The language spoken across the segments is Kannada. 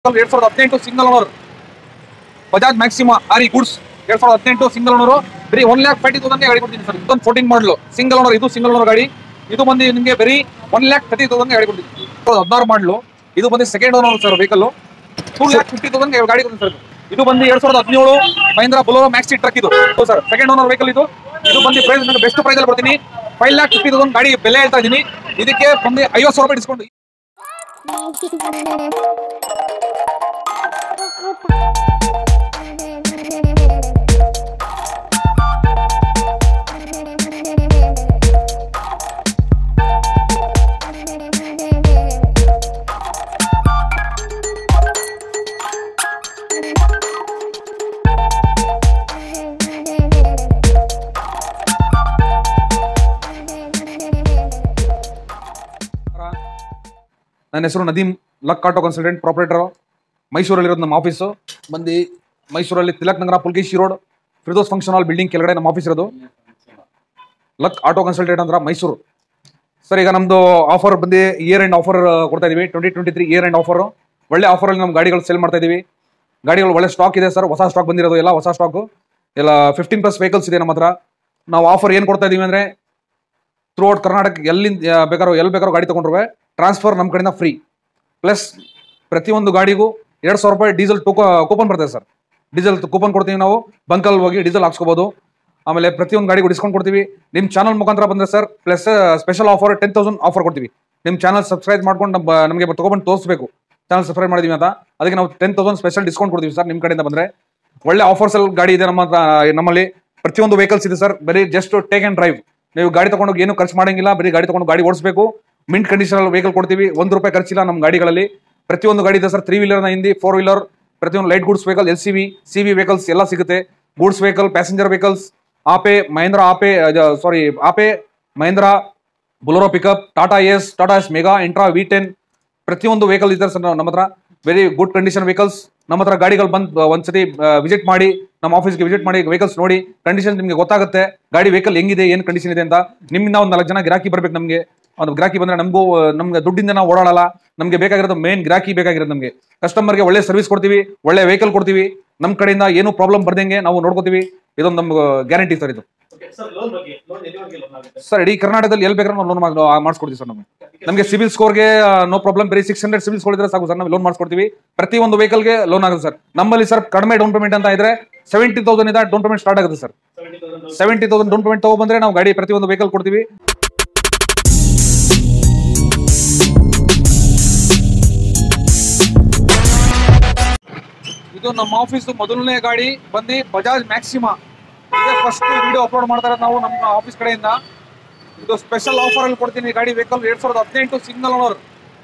ಎರಡ್ ಸಾವಿರದ ಹದಿನೆಂಟು ಸಿಂಗಲ್ ಓನರ್ ಬಜಾಜ್ ಮ್ಯಾಕ್ಸಿಮಾ ಆರಿ ಗುಡ್ಸ್ ಎರಡ್ ಸಾವಿರದ ಹದಿನೆಂಟು ಸಿಂಗಲ್ ಓನರ್ ಬರೀ ಒನ್ ಲ್ಯಾಕ್ ಫೈಟಿ ತೌಸಂಡ್ ಗಾಡಿ ಕೊಡ್ತೀನಿ ಸರ್ ಇದೊಂದು ಫೋರ್ಟೀನ್ ಮಾಡಲು ಸಿಂಗಲ್ ಓನರ್ ಇದು ಸಿಂಗಲ್ ಓನರ್ ಗಾಡಿ ಇದು ಬಂದು ನಿಮಗೆ ಬರೀ ಒನ್ ಲ್ಯಾಕ್ ತರ್ಟಿ ತೌಸಂಡ್ ಗಾಡಿ ಕೊಡ್ತೀನಿ ಹದಿನಾರು ಮಾಡಲು ಇದು ಬಂದು second owner sir vehicle two lakh fifty thousand ಗಾಡಿ ಕೊಡ್ತೀನಿ ಸರ್ ಇದು ಬಂದು ಎರಡ್ ಸಾವಿರದ ಹದಿನೇಳು ಮಹೇಂದ್ರ ಬೊಲೋರೋ ಮ್ಯಾಕ್ಸಿ ಟ್ರಕ್ ಇದು ಸರ್ ಸೆಕೆಂಡ್ ಓನರ್ ವೆಹಿಕಲ್ ಇದು ಇದು ಬಂದು ಪ್ರೈಸ್ ನನಗೆ ಬೆಸ್ಟ್ ಪ್ರೈಸ್ ಅಲ್ಲಿ ಕೊಡ್ತೀನಿ ಫೈವ್ ಲ್ಯಾಕ್ ಫಿಫ್ಟಿ ತೌಸಂಡ್ ಗಾಡಿ ಬೆಲೆ ಹೇಳ್ತಾ ಇದ್ದೀನಿ ಇದಕ್ಕೆ ಬಂದು ಐವತ್ತು ಸಾವಿರ ರೂಪಾಯಿ ಡಿಸ್ಕೌಂಟ್ ನನ್ನ ಹೆಸರು Nadeem luck auto consultant proprietor ಮೈಸೂರಲ್ಲಿರೋದು ನಮ್ಮ ಆಫೀಸು ಬಂದು ಮೈಸೂರಲ್ಲಿ Tilak Nagar Pulakeshi road Firdos function hall building ಕೆಳಗಡೆ ನಮ್ಮ ಆಫೀಸ್ ಇರೋದು ಲಕ್ ಆಟೋ ಕನ್ಸಲ್ಟೆಂಟ್ ಅಂದ್ರೆ ಮೈಸೂರು ಸರ್ ಈಗ ನಮ್ದು ಆಫರ್ ಬಂದು ಇಯರ್ ಎಂಡ್ ಆಫರ್ ಕೊಡ್ತಾ ಇದೀವಿ twenty twenty three year end offer ಒಳ್ಳೆ ಆಫರಲ್ಲಿ ನಮ್ಮ ಗಾಡಿಗಳು ಸೇಲ್ ಮಾಡ್ತಾ ಇದೀವಿ ಗಾಡಿಗಳು ಒಳ್ಳೆ ಸ್ಟಾಕ್ ಇದೆ ಸರ್ ಹೊಸ ಸ್ಟಾಕ್ ಬಂದಿರೋದು ಎಲ್ಲ ಹೊಸ ಸ್ಟಾಕು ಎಲ್ಲ ಫಿಫ್ಟೀನ್ ಪ್ಲಸ್ ವೆಹಿಕಲ್ಸ್ ಇದೆ ನಮ್ಮ ಹತ್ರ ನಾವು ಆಫರ್ ಏನು ಕೊಡ್ತಾ ಇದೀವಿ ಅಂದರೆ ಥ್ರೂ ಔಟ್ ಕರ್ನಾಟಕ ಎಲ್ಲಿಂದ ಬೇಕಾರೋ ಎಲ್ಲಿ ಬೇಕಾರೋ ಗಾಡಿ ತೊಗೊಂಡ್ರೆ ಟ್ರಾನ್ಸ್ಫರ್ ನಮ್ಮ ಕಡೆಯಿಂದ ಫ್ರೀ ಪ್ಲಸ್ ಪ್ರತಿಯೊಂದು ಗಾಡಿಗೂ ಎರಡು ಸಾವಿರ ರೂಪಾಯಿ ಡೀಸೆಲ್ ಟೂಕ ಕೂಪನ್ ಬರ್ತದೆ ಸರ್ ಡೀಸೆಲ್ ಕೂಪನ್ ಕೊಡ್ತೀವಿ ನಾವು ಬಂಕಲ್ಲಿ ಹೋಗಿ ಡೀಸೆಲ್ ಹಾಕ್ಸ್ಕೋಬೋದು ಆಮೇಲೆ ಪ್ರತಿಯೊಂದು ಗಾಡಿಗೂ ಡಿಸ್ಕೌಂಟ್ ಕೊಡ್ತೀವಿ ನಿಮ್ಮ ಚಾನಲ್ ಮುಖಾಂತರ ಬಂದರೆ sir plus special offer ten thousand offer ಕೊಡ್ತೀವಿ ನಿಮ್ಮ ಚಾನಲ್ ಸಬ್ಸ್ಕ್ರೈಬ್ ಮಾಡ್ಕೊಂಡು ನಮ್ಮ ನಮಗೆ ತೊಗೊಬಂದು ತೋರಿಸ್ಬೇಕು ಚಾನಲ್ ಸಬ್ಸ್ಕ್ರೈಬ್ ಮಾಡಿದೀವಿ ಅಂತ ಅದಕ್ಕೆ ನಾವು ಟೆನ್ ತೌಸಂಡ್ ಸ್ಪೆಷಲ್ ಡಿಸ್ಕೌಂಟ್ ಕೊಡ್ತೀವಿ ಸರ್ ನಿಮ್ಮ ಕಡೆಯಿಂದ ಬಂದರೆ ಒಳ್ಳೆ ಆಫರ್ಸ್ ಅಲ್ಲಿ ಗಾಡಿ ಇದೆ ನಮ್ಮ ಹತ್ರ, ನಮ್ಮಲ್ಲಿ ಪ್ರತಿಯೊಂದು ವೆಹಿಕಲ್ಸ್ ಇದೆ ಸರ್ ಬರೀ ಜಸ್ಟ್ ಟೇಕ್ ಅಂಡ್ ಡ್ರೈವ್ ನೀವು ಗಾಡಿ ತಗೊಂಡು ಏನು ಖರ್ಚು ಮಾಡಂಗಿಲ್ಲ ಬರೀ ಗಾಡಿ ತಗೊಂಡು ಗಾಡಿ ಓಡಿಸಬೇಕು ಮಿಂಟ್ ಕಂಡೀಷನ್ ಅಲ್ಲಿ ವೆಹಿಕಲ್ ಕೊಡ್ತೀವಿ ಒಂದು ರೂಪಾಯಿ ಖರ್ಚಿಲ್ಲ ನಮ್ಮ ಗಾಡಿಗಳಲ್ಲಿ ಪ್ರತಿಯೊಂದು ಗಾಡಿ ಇದೆ ಸರ್ ತ್ರೀ ವೀಲರ್ನ ಹಿಂದಿ ಫೋರ್ ವೀಲರ್ ಪ್ರತಿಯೊಂದು light goods vehicle L C V C V vehicles ಎಲ್ಲ ಸಿಗುತ್ತೆ goods vehicle passenger vehicles Ape Mahindra Ape sorry Ape Mahindra Bolero pickup Tata Ace Tata Ace mega Intra V ten ಪ್ರತಿಯೊಂದು ವೆಹಿಕಲ್ ಇದ್ದಾರೆ ಸರ್ ನಮ್ಮ ಹತ್ರ ವೆರಿ ಗುಡ್ ಕಂಡೀಷನ್ ವೆಹಿಕಲ್ಸ್ ನಮ್ಮ ಹತ್ರ ಗಾಡಿಗಳು ಬಂದು ಒಂದ್ಸತಿ ವಿಸಿಟ್ ಮಾಡಿ ನಮ್ಮ ಆಫೀಸ್ಗೆ ವಿಸಿಟ್ ಮಾಡಿ ವೆಹಿಕಲ್ಸ್ ನೋಡಿ ಕಂಡೀಷನ್ ನಿಮಗೆ ಗೊತ್ತಾಗುತ್ತೆ ಗಾಡಿ ವೆಹಿಕಲ್ ಹೆಂಗಿದೆ ಏನು ಕಂಡೀಷನ್ ಇದೆ ಅಂತ ನಿಮ್ಮಿಂದ ಒಂದು ನಾಲ್ಕು ಜನ ಗಿರಾಕಿ ಬರ್ಬೇಕು ನಮಗೆ ಒಂದು ಗಿರಾಕಿ ಬಂದ್ರೆ ನಮಗೂ ನಮ್ಗೆ ದುಡ್ಡಿಂದ ನಾವು ಓಡಾಡಲ್ಲ ನಮಗೆ ಬೇಕಾಗಿರೋದು ಮೇನ್ ಗಿರಾಕಿ ಬೇಕಾಗಿರೋದು ನಮಗೆ ಕಸ್ಟಮರ್ಗೆ ಒಳ್ಳೆ ಸರ್ವಿಸ್ ಕೊಡ್ತೀವಿ ಒಳ್ಳೆ ವೆಹಿಕಲ್ ಕೊಡ್ತೀವಿ ನಮ್ಮ ಕಡೆಯಿಂದ ಏನು ಪ್ರಾಬ್ಲಮ್ ಬರ್ದಂಗೆ ನಾವು ನೋಡ್ಕೋತೀವಿ ಇದೊಂದು ನಮ್ಗೆ ಗ್ಯಾರಂಟಿ ಸರ್ ಇದು ಸರ್ ಲೋನ್ ಬಗ್ಗೆ ಲೋನ್ ಎಲ್ಲಿವರೆಗೆ ಲೋನ್ ಆಗುತ್ತೆ ಸರ್ ಇಡೀ ಕರ್ನಾಟಕದಲ್ಲಿ ಎಲ್ಲಿ ಬೇಕಾದ್ರೂ ನಾವು ಲೋನ್ ಮಾಡಿಸ್ಕೊಡ್ತೀವಿ ಸರ್ ನಮಗೆ ನಮಗೆ ಸಿವಿಲ್ ಸ್ಕೋರ್ಗೆ ನೋ ಪ್ರಾಬ್ಲಮ್ ಬರೀ ಸಿಕ್ಸ್ ಹಂಡ್ರೆಡ್ ಸಿವಿಲ್ ಸ್ಕೋರ್ ಇದ್ರೆ ಸಾಕು ಸರ್ ನಾವು ಲೋನ್ ಮಾಡಿಸ್ಕೊಡ್ತೀವಿ ಪ್ರತಿ ಒಂದು ವೆಹಿಕಲ್ಗೆ ಲೋನ್ ಆಗುತ್ತೆ ಸರ್ ನಮ್ಮಲ್ಲಿ ಸರ್ ಕಡಿಮೆ ಡೌನ್ ಪೇಮೆಂಟ್ ಅಂತ ಇದ್ರೆ ಸೆವೆಂಟಿ ತೌಸಂಡ್ ಇಂದ ಡೌನ್ ಪೇಮೆಂಟ್ ಸ್ಟಾರ್ಟ್ ಆಗುತ್ತೆ sir seventy thousand seventy thousand down payment ತಗೊಬಂದ್ರೆ ನಾವು ಗಾಡಿ ಪ್ರತಿ ಒಂದು ವೆಹಿಕಲ್ ಕೊಡ್ತೀವಿ ಇದು ನಮ್ಮ ಆಫೀಸ್ ಮೊದಲನೇ ಗಾಡಿ ಬಂದು ಬಜಾಜ್ ಮ್ಯಾಕ್ಸಿಮಾ ಇದೇ ಫಸ್ಟ್ ವಿಡಿಯೋ ಅಪ್ಲೋಡ್ ಮಾಡ್ತಾ ಇರೋದು ನಾವು ನಮ್ಮ ಆಫೀಸ್ ಕಡೆಯಿಂದ ಇದು ಸ್ಪೆಷಲ್ ಆಫರ್ ಅಲ್ಲಿ ಕೊಡ್ತೀನಿ ಈ ಗಾಡಿ ವೆಹಿಕಲ್ ಎರಡ್ ಸಾವಿರದ ಹದಿನೆಂಟು ಸಿಂಗಲ್ ಓನರ್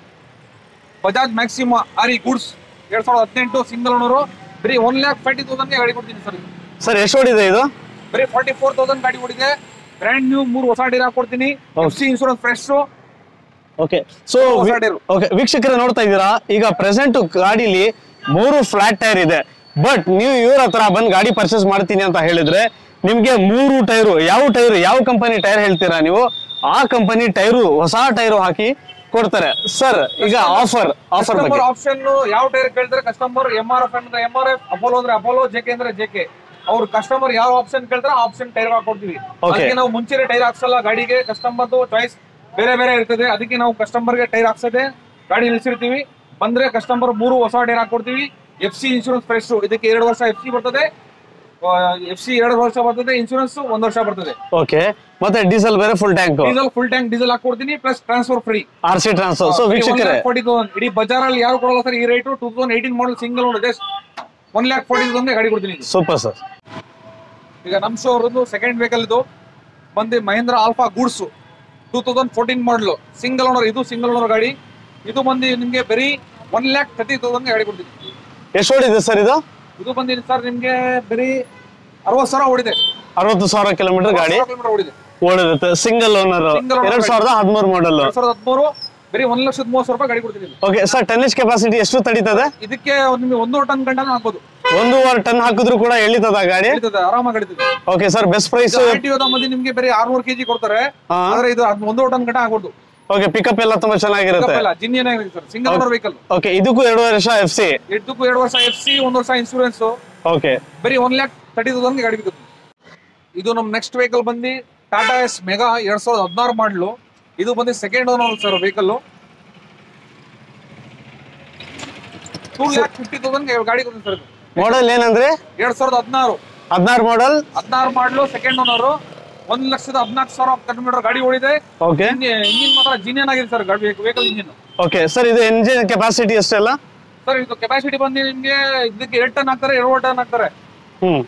ಬಜಾಜ್ ಮ್ಯಾಕ್ಸಿಮಾ ಆರಿ ಗೂಡ್ಸ್ ಎರಡ್ ಸಾವಿರದ ಹದಿನೆಂಟು ಸಿಂಗಲ್ ಓನರು ಬರೀ ಒನ್ ಲ್ಯಾಕ್ ಫೈರ್ಟಿ ತೌಸಂಡ್ಗೆ ಗಾಡಿ ಕೊಡ್ತೀನಿ ಸರ್ ಸರ್ ಎಷ್ಟು ಓಡಿದೆ ಇದು ಬರೀ ಫಾರ್ಟಿ ಫೋರ್ ತೌಸಂಡ್ ಗಾಡಿ ಓಡಿದೆ ಬ್ರ್ಯಾಂಡ್ ನ್ಯೂ ಮೂರು ಹೊಸ ಡೀರ್ ಹಾಕೊಡ್ತೀನಿ ಹೌದು. F C insurance fresh okay so ಹೊಸ ಟೈರು. ಓಕೆ ವೀಕ್ಷಕರೇ ನೋಡ್ತಾ ಇದ್ದೀರಾ ಈಗ ಪ್ರೆಸೆಂಟ್ ಗಾಡಿಲಿ ಮೂರು ಫ್ಲಾಟ್ ಟೈರ್ ಇದೆ ಬಟ್ ನೀವು ಇವ್ರ ಹತ್ರ ಬಂದು ಗಾಡಿ ಪರ್ಚೇಸ್ ಮಾಡ್ತೀನಿ ಅಂತ ಹೇಳಿದ್ರೆ ನಿಮ್ಗೆ ಮೂರು ಟೈರು ಯಾವ ಟೈರ್ ಯಾವ ಕಂಪನಿ ಟೈರ್ ಹೇಳ್ತೀರಾ ನೀವು ಆ ಕಂಪನಿ ಟೈರು ಹೊಸ ಟೈರು ಹಾಕಿ ಕೊಡ್ತಾರೆ ಸರ್ ಈಗ ಆಫರ್ ಆಫರ್ ಕಸ್ಟಮರ್ ಬಗ್ಗೆ ಆಪ್ಷನ್ ಯಾವ ಟೈರ್ ಕೇಳ್ತಾರೆ ಕಸ್ಟಮರ್ ಎಂ ಆರ್ ಎಫ್ ಅಂದ್ರೆ ಎಂ ಆರ್ ಎಫ್ ಅಪೋಲೋ ಅಂದ್ರೆ ಅಪೋಲೋ ಜೆಕೆ ಅಂದ್ರೆ ಜೆಕೆ ಅವ್ರು ಕಸ್ಟಮರ್ ಯಾವ ಆಪ್ಷನ್ ಕೇಳ್ತಾರೆ ಆಪ್ಷನ್ ಟೈರ್ ಹಾಕೊಡ್ತೀವಿ Okay. ಅದಕ್ಕೆ ನಾವು ಮುಂಚೆನೆ ಟೈರ್ ಹಾಕ್ಸಲ್ಲ ಗಾಡಿಗೆ ಕಸ್ಟಮರ್ದು ಚಾಯ್ಸ್ ಬೇರೆ ಬೇರೆ ಇರ್ತದೆ ಅದಕ್ಕೆ ನಾವು ಕಸ್ಟಮರ್ಗೆ ಟೈರ್ ಹಾಕ್ಸದೆ ಗಾಡಿ ನಿಲ್ಸಿರ್ತೀವಿ ಬಂದ್ರೆ ಕಸ್ಟಮರ್ ಮೂರು ಹೊಸ ಟೈರ್ ಹಾಕೊಡ್ತೀವಿ ಎಫ್ ಸಿ ಇನ್ಶೂರೆನ್ಸ್ ಫ್ರೆಶ್ ಇದಕ್ಕೆ ಎರಡು ವರ್ಷ ಎಫ್ ಸಿ ಬರ್ತದೆ ಎಫ್ ಸಿ ಎರಡು ವರ್ಷ ಬರ್ತದೆ ಇನ್ಶೂರೆನ್ಸ್ ಒಂದ್ ವರ್ಷ ಬರ್ತದೆ ಓಕೆ ಮತ್ತೆ ಡೀಸೆಲ್ ಬೇರೆ full tank diesel full tank diesel ಹಾಕೊಡ್ತೀನಿ plus transfer free R C transfer so ವೀಕ್ಷಕರೇ ಇಡೀ ಬಜಾರ್ ಅಲ್ಲಿ ಯಾರು ಕೊಡಲ್ಲ ಸರ್ ಈ rate two thousand eighteen model single own just one lakh forty thousand ಗಾಡಿ ಕೊಡ್ತೀನಿ ಇದು. ಸೂಪರ್ ಸರ್ ಈಗ ನಮ್ ಶೋ ಅವ್ರದ್ದು ಸೆಕೆಂಡ್ ವೆಹಿಕಲ್ ಇದು ಬಂದು Mahindra Alfa goods two thousand fourteen ಮಾಡಲು ಸಿಂಗಲ್ ಓನರ್ ಇದು ಸಿಂಗಲ್ ಓನರ್ ಗಾಡಿ ಇದು ಬಂದು ನಿಮ್ಗೆ ಬರೀ ಒನ್ ಲ್ಯಾಕ್ ತರ್ಟಿ ತೌಸಂಡ್ ಗಾಡಿ ಕೊಡ್ತೀನಿ ಎಷ್ಟು ಓಡಿದೆ ಸರ್ ಇದು ಇದು ಬಂದು ಸರ್ ನಿಮ್ಗೆ ಬರೀ ಅರವತ್ತು ಸಾವಿರ ಓಡಿದೆ ಅರವತ್ತು ಸಾವಿರ ಕಿಲೋಮೀಟರ್ ಗಾಡಿ ಕಿಲೋಮೀಟರ್ ಓಡಿದೆ ಓಡಿರುತ್ತೆ ಸಿಂಗಲ್ ಓನರ್ Single owner ಎರಡ್ ಸಾವಿರದ ಹದಿಮೂರು ಮಾಡಲ್ ಎರಡ್ ಸಾವಿರದ ಹದಿಮೂರು ಬರೀ ಒಂದ್ ಲಕ್ಷದ ಮೂವತ್ತು ಸಾವಿರ ರೂಪಾಯಿ ಗಾಡಿ ಕೊಡ್ತೀನಿ ಇದು. ಓಕೆ ಸರ್ ಟನ್ನೇಜ್ ಕೆಪಾಸಿಟಿ ಎಷ್ಟು ತಡೀತದೆ ಇದಕ್ಕೆ ನಿಮ್ಗೆ ಒಂದೂವರೆ ಟನ್ ಗಂಟೆ ಹಾಕ್ಬೋದು ಒಂದೂವರೆ ಟನ್ ಹಾಕಿದ್ರು ಕೂಡ ಎಳಿತದ ಗಾಡಿ ನಡೀತದೆ ಆರಾಮಾಗಿ ನಡೀತದೆ ಓಕೆ ಸರ್ ಬೆಸ್ಟ್ ಪ್ರೈಸ್ ಆರ್ಟಿಒದ ಮಂದಿ ನಿಮ್ಗೆ ಬೇರೆ ಆರ್ನೂರು ಕೆಜಿ ಕೊಡ್ತಾರೆ ಹಾ. ಆದ್ರೆ ಇದು ಅದ್ ಒಂದೂವರೆ ಟನ್ ಗಂಟೆ ಆಗ್ಬೋದು ಓಕೆ ಪಿಕಪ್ ಎಲ್ಲ ತುಂಬಾ ಚೆನ್ನಾಗಿರುತ್ತೆ ಜಿನ್ನಿಯನ್ ಆಗಿದೆ sir single owner vehicle okay ಇದಕ್ಕೂ ಎರಡು ವರ್ಷ ಎಫ್ ಸಿ ಎಡ್ಡಕ್ಕೂ ಎರಡು ವರ್ಷ ಎಫ್ ಸಿ ಒಂದ್ ವರ್ಷ ಇನ್ಸೂರೆನ್ಸ್ ಓಕೆ ಬರೀ ಒನ್ ಲ್ಯಾಕ್ ತರ್ಟಿ ತೌಸಂಡ್ ಗಾಡಿ ಬಿದ್ದು ಇದು ನಮ್ ನೆಕ್ಸ್ಟ್ ವೆಹಿಕಲ್ ಬಂದು ಟಾಟಾ ಎಸ್ ಮೆಗಾ ಎರಡ್ ಸಾವಿರದ ಹದಿನಾರು ಮಾಡಲು ಇದು ಬಂದು second owner sir vehicle two lakh fifty thousand ಗಾಡಿ ಕೊಡ್ತೀನಿ ಸರ್ ಇದು ಮಾಡೆಲ್ ಏನಂದ್ರೆ ಎರಡ್ ಸಾವಿರದ ಹದಿನಾರು ಹದಿನಾರು ಮಾಡೆಲ್ ಹದಿನಾರು ಮಾಡಲು ಸೆಕೆಂಡ್ ಓನರ್ ಒಂದ್ ಲಕ್ಷದ ಹದಿನಾಲ್ಕು ಸಾವಿರ ಕಿಲೋಮೀಟರ್ ಗಾಡಿ ಓಡಿದೆ ಓಕೆ ಇಂಜಿನ್ ಮಾತ್ರ ಜಿನಿಯನ್ ಆಗಿದೆ ಸರ್ ಗಾಡಿ ವೆಹಿಕಲ್ ಇಂಜಿನ್ ಓಕೆ ಸರ್ ಇದು ಎಂಜಿನ್ ಕೆಪಾಸಿಟಿ ಎಷ್ಟೆಲ್ಲ ಸರ್ ಇದು ಕೆಪಾಸಿಟಿ ಬಂದು ನಿಮ್ಗೆ ಇದಕ್ಕೆ ಎರಡು ಟನ್ ಹಾಕ್ತಾರೆ ಎರಡು ಟನ್ ಹಾಕ್ತಾರೆ ಹ್ಮ್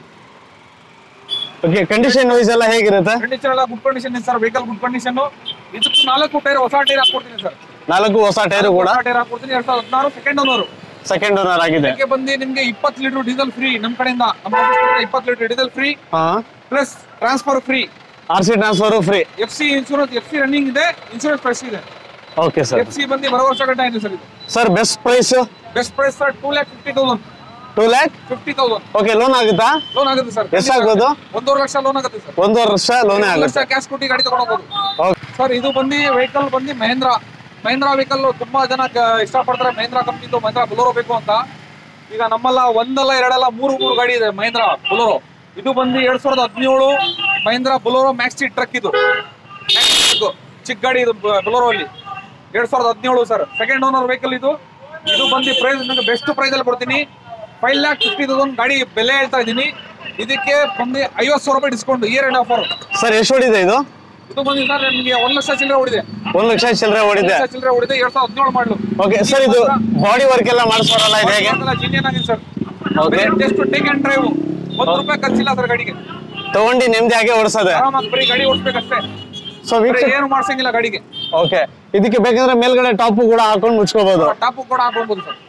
ಓಕೆ ಕಂಡೀಷನ್ ವೈಸ್ ಎಲ್ಲ ಹೇಗಿರುತ್ತೆ ಕಂಡೀಷನ್ ಎಲ್ಲ ಗುಡ್ ಕಂಡೀಷನ್ ಇದೆ ಸರ್ ವೆಹಿಕಲ್ ಗುಡ್ ಕಂಡೀಷನ್ ಇದಕ್ಕೆ ನಾಲ್ಕು ಟೈರ್ ಹೊಸ ಟೈರ್ ಹಾಕೊಡ್ತೀನಿ ಸರ್ ನಾಲ್ಕು ಹೊಸ ಟೈರು ಕೂಡ ಹೊಸ ಟೈರ್ ಹಾಕೊಡ್ತೀನಿ ಎರಡ್ ಸಾವಿರದ ಹದಿನಾರು ಸೆಕೆಂಡ್ ಓನರ್ ಸೆಕೆಂಡ್ ಓನರ್ ಆಗಿದೆ ಇದಕ್ಕೆ ಬಂದು ನಿಮ್ಗೆ ಇಪ್ಪತ್ತು ಲೀಟರ್ ಡೀಸೆಲ್ ಫ್ರೀ ನಮ್ ಕಡೆಯಿಂದ ನಮ್ಮ office ಕಡೆಯಿಂದ ಇಪ್ಪತ್ತು ಲೀಟರ್ ಡೀಸೆಲ್ ಫ್ರೀ ಹಾ plus transfer free R C transfer free F C insurance F C running ಇದೆ ಇನ್ಶೂರೆನ್ಸ್ ಫ್ರೆಶ್ ಇದೆ ಓಕೆ ಸರ್ ಎಫ್ ಸಿ ಬಂದು ಬರೋ ವರ್ಷ ಗಂಟೆ ಇದೆ ಸರ್ ಇದು sir best price best price sir two lakh fifty thousand two lakh fifty thousand okay loan ಆಗುತ್ತಾ ಲೋನ್ ಆಗುತ್ತೆ ಸರ್ ಎಷ್ಟಾಗ್ಬೋದು? ಒಂದೂವರೆ ಲಕ್ಷ ಲೋನ್ ಆಗುತ್ತೆ ಸರ್ ಒಂದು ವರ್ಷ ಲೋನೇ ಒಂದು ಆಗುತ್ತೆ ಲಕ್ಷ ಕ್ಯಾಶ್ ಕೊಟ್ಟು ಗಾಡಿ ತಗೊಂಡೋಗ್ಬೋದು ಓಕೆ ಸರ್ ಇದು ಬಂದು ವೆಹಿಕಲ್ ಬಂದು ಮಹೇಂದ್ರ ಮಹೇಂದ್ರ ವೆಹಿಕಲ್ ತುಂಬಾ ಜನ ಕ- ಇಷ್ಟಪಡ್ತಾರೆ ಮಹೇಂದ್ರ ಕಂಪ್ನಿದು ಮಹೇಂದ್ರ ಬುಲೋರೋ ಬೇಕು ಅಂತ ಈಗ ನಮ್ಮಲ್ಲ ಒಂದಲ್ಲ ಎರಡಲ್ಲ ಮೂರು ಮೂರು ಗಾಡಿ ಇದೆ ಮಹೇಂದ್ರ ಬುಲೋರೋ ಇದು ಬಂದು ಎರಡ್ ಸಾವಿರದ ಹದಿನೇಳು ಮಹೇಂದ್ರ ಬುಲೋರೋ ಮ್ಯಾಕ್ಸಿ ಟ್ರಕ್ ಇದು Maxi truck. ಚಿಕ್ಕ ಗಾಡಿ ಇದು ಬುಲೋರೋ ಅಲ್ಲಿ ಎರಡ್ ಸಾವಿರದ ಹದಿನೇಳು ಸರ್ ಸೆಕೆಂಡ್ ಓನರ್ ವೆಹಿಕಲ್ ಇದು ಇದು ಬಂದು ಪ್ರೈಸ್ ನಿಮಗೆ ಬೆಸ್ಟ್ ಪ್ರೈಸ್ ಅಲ್ಲಿ ಕೊಡ್ತೀನಿ ಫೈವ್ ಲ್ಯಾಕ್ ಫಿಫ್ಟಿ ತೌಸಂಡ್ ಗಾಡಿ ಬೆಲೆ ಹೇಳ್ತಾ ಇದ್ದೀನಿ ಇದಕ್ಕೆ ಬಂದು ಐವತ್ತು ಸಾವಿರ ರೂಪಾಯಿ discount year and offer sir ಎಷ್ಟು ಹೊಡಿದೆ ಇದು ಇದು ಬಂದು ಸರ್ ನಿಮಗೆ ಒಂದ್ ಲಕ್ಷ ಚಿಲ್ಲರೆ ಹೊಡಿದೆ ಒಂದು ಲಕ್ಷ ಚಿಲ್ಲರೆ ಹೊಡಿದೆ ಲಕ್ಷ ಚಿಲ್ಲರೆ ಹೊಡಿದೆ ಎರಡ್ ಸಾವಿರದ ಹದಿನೇಳು ಮಾಡಲು ಓಕೆ ಸರ್ ಇದು ಬಾಡಿ ವರ್ಕ್ ಎಲ್ಲ ಮಾಡಿಸ್ಬಾರಲ್ಲ ಇದು ಹೇಗೆ ಜಿನಿಯನ್ ಆಗಿದೆ sir Okay. Just take and drive ಒಂದು ರೂಪಾಯಿ ಖರ್ಚಿಲ್ಲ ಸರ್ ಗಾಡಿಗೆ ತಗೊಂಡು ನೆಮ್ಮದಿ ಆಗಿ ಓಡಿಸೋದೆ ಆರಾಮಾಗಿ ಬರೀ ಗಾಡಿ ಓಡಿಸ್ಬೇಕಷ್ಟೇ ಸೊ ಬೇರೆ ವೀಕ್ಷಕ ಏನು ಮಾಡ್ಸಂಗಿಲ್ಲ ಗಾಡಿಗೆ ಓಕೆ ಇದಕ್ಕೆ ಬೇಕಂದ್ರೆ ಮೇಲ್ಗಡೆ ಟಾಪ್ ಕೂಡ ಹಾಕೊಂಡು ಮುಚ್ಕೋಬಹುದು ಟಾಪ್ ಕೂಡ ಹಾಕೊಳ್ಬೋದು sir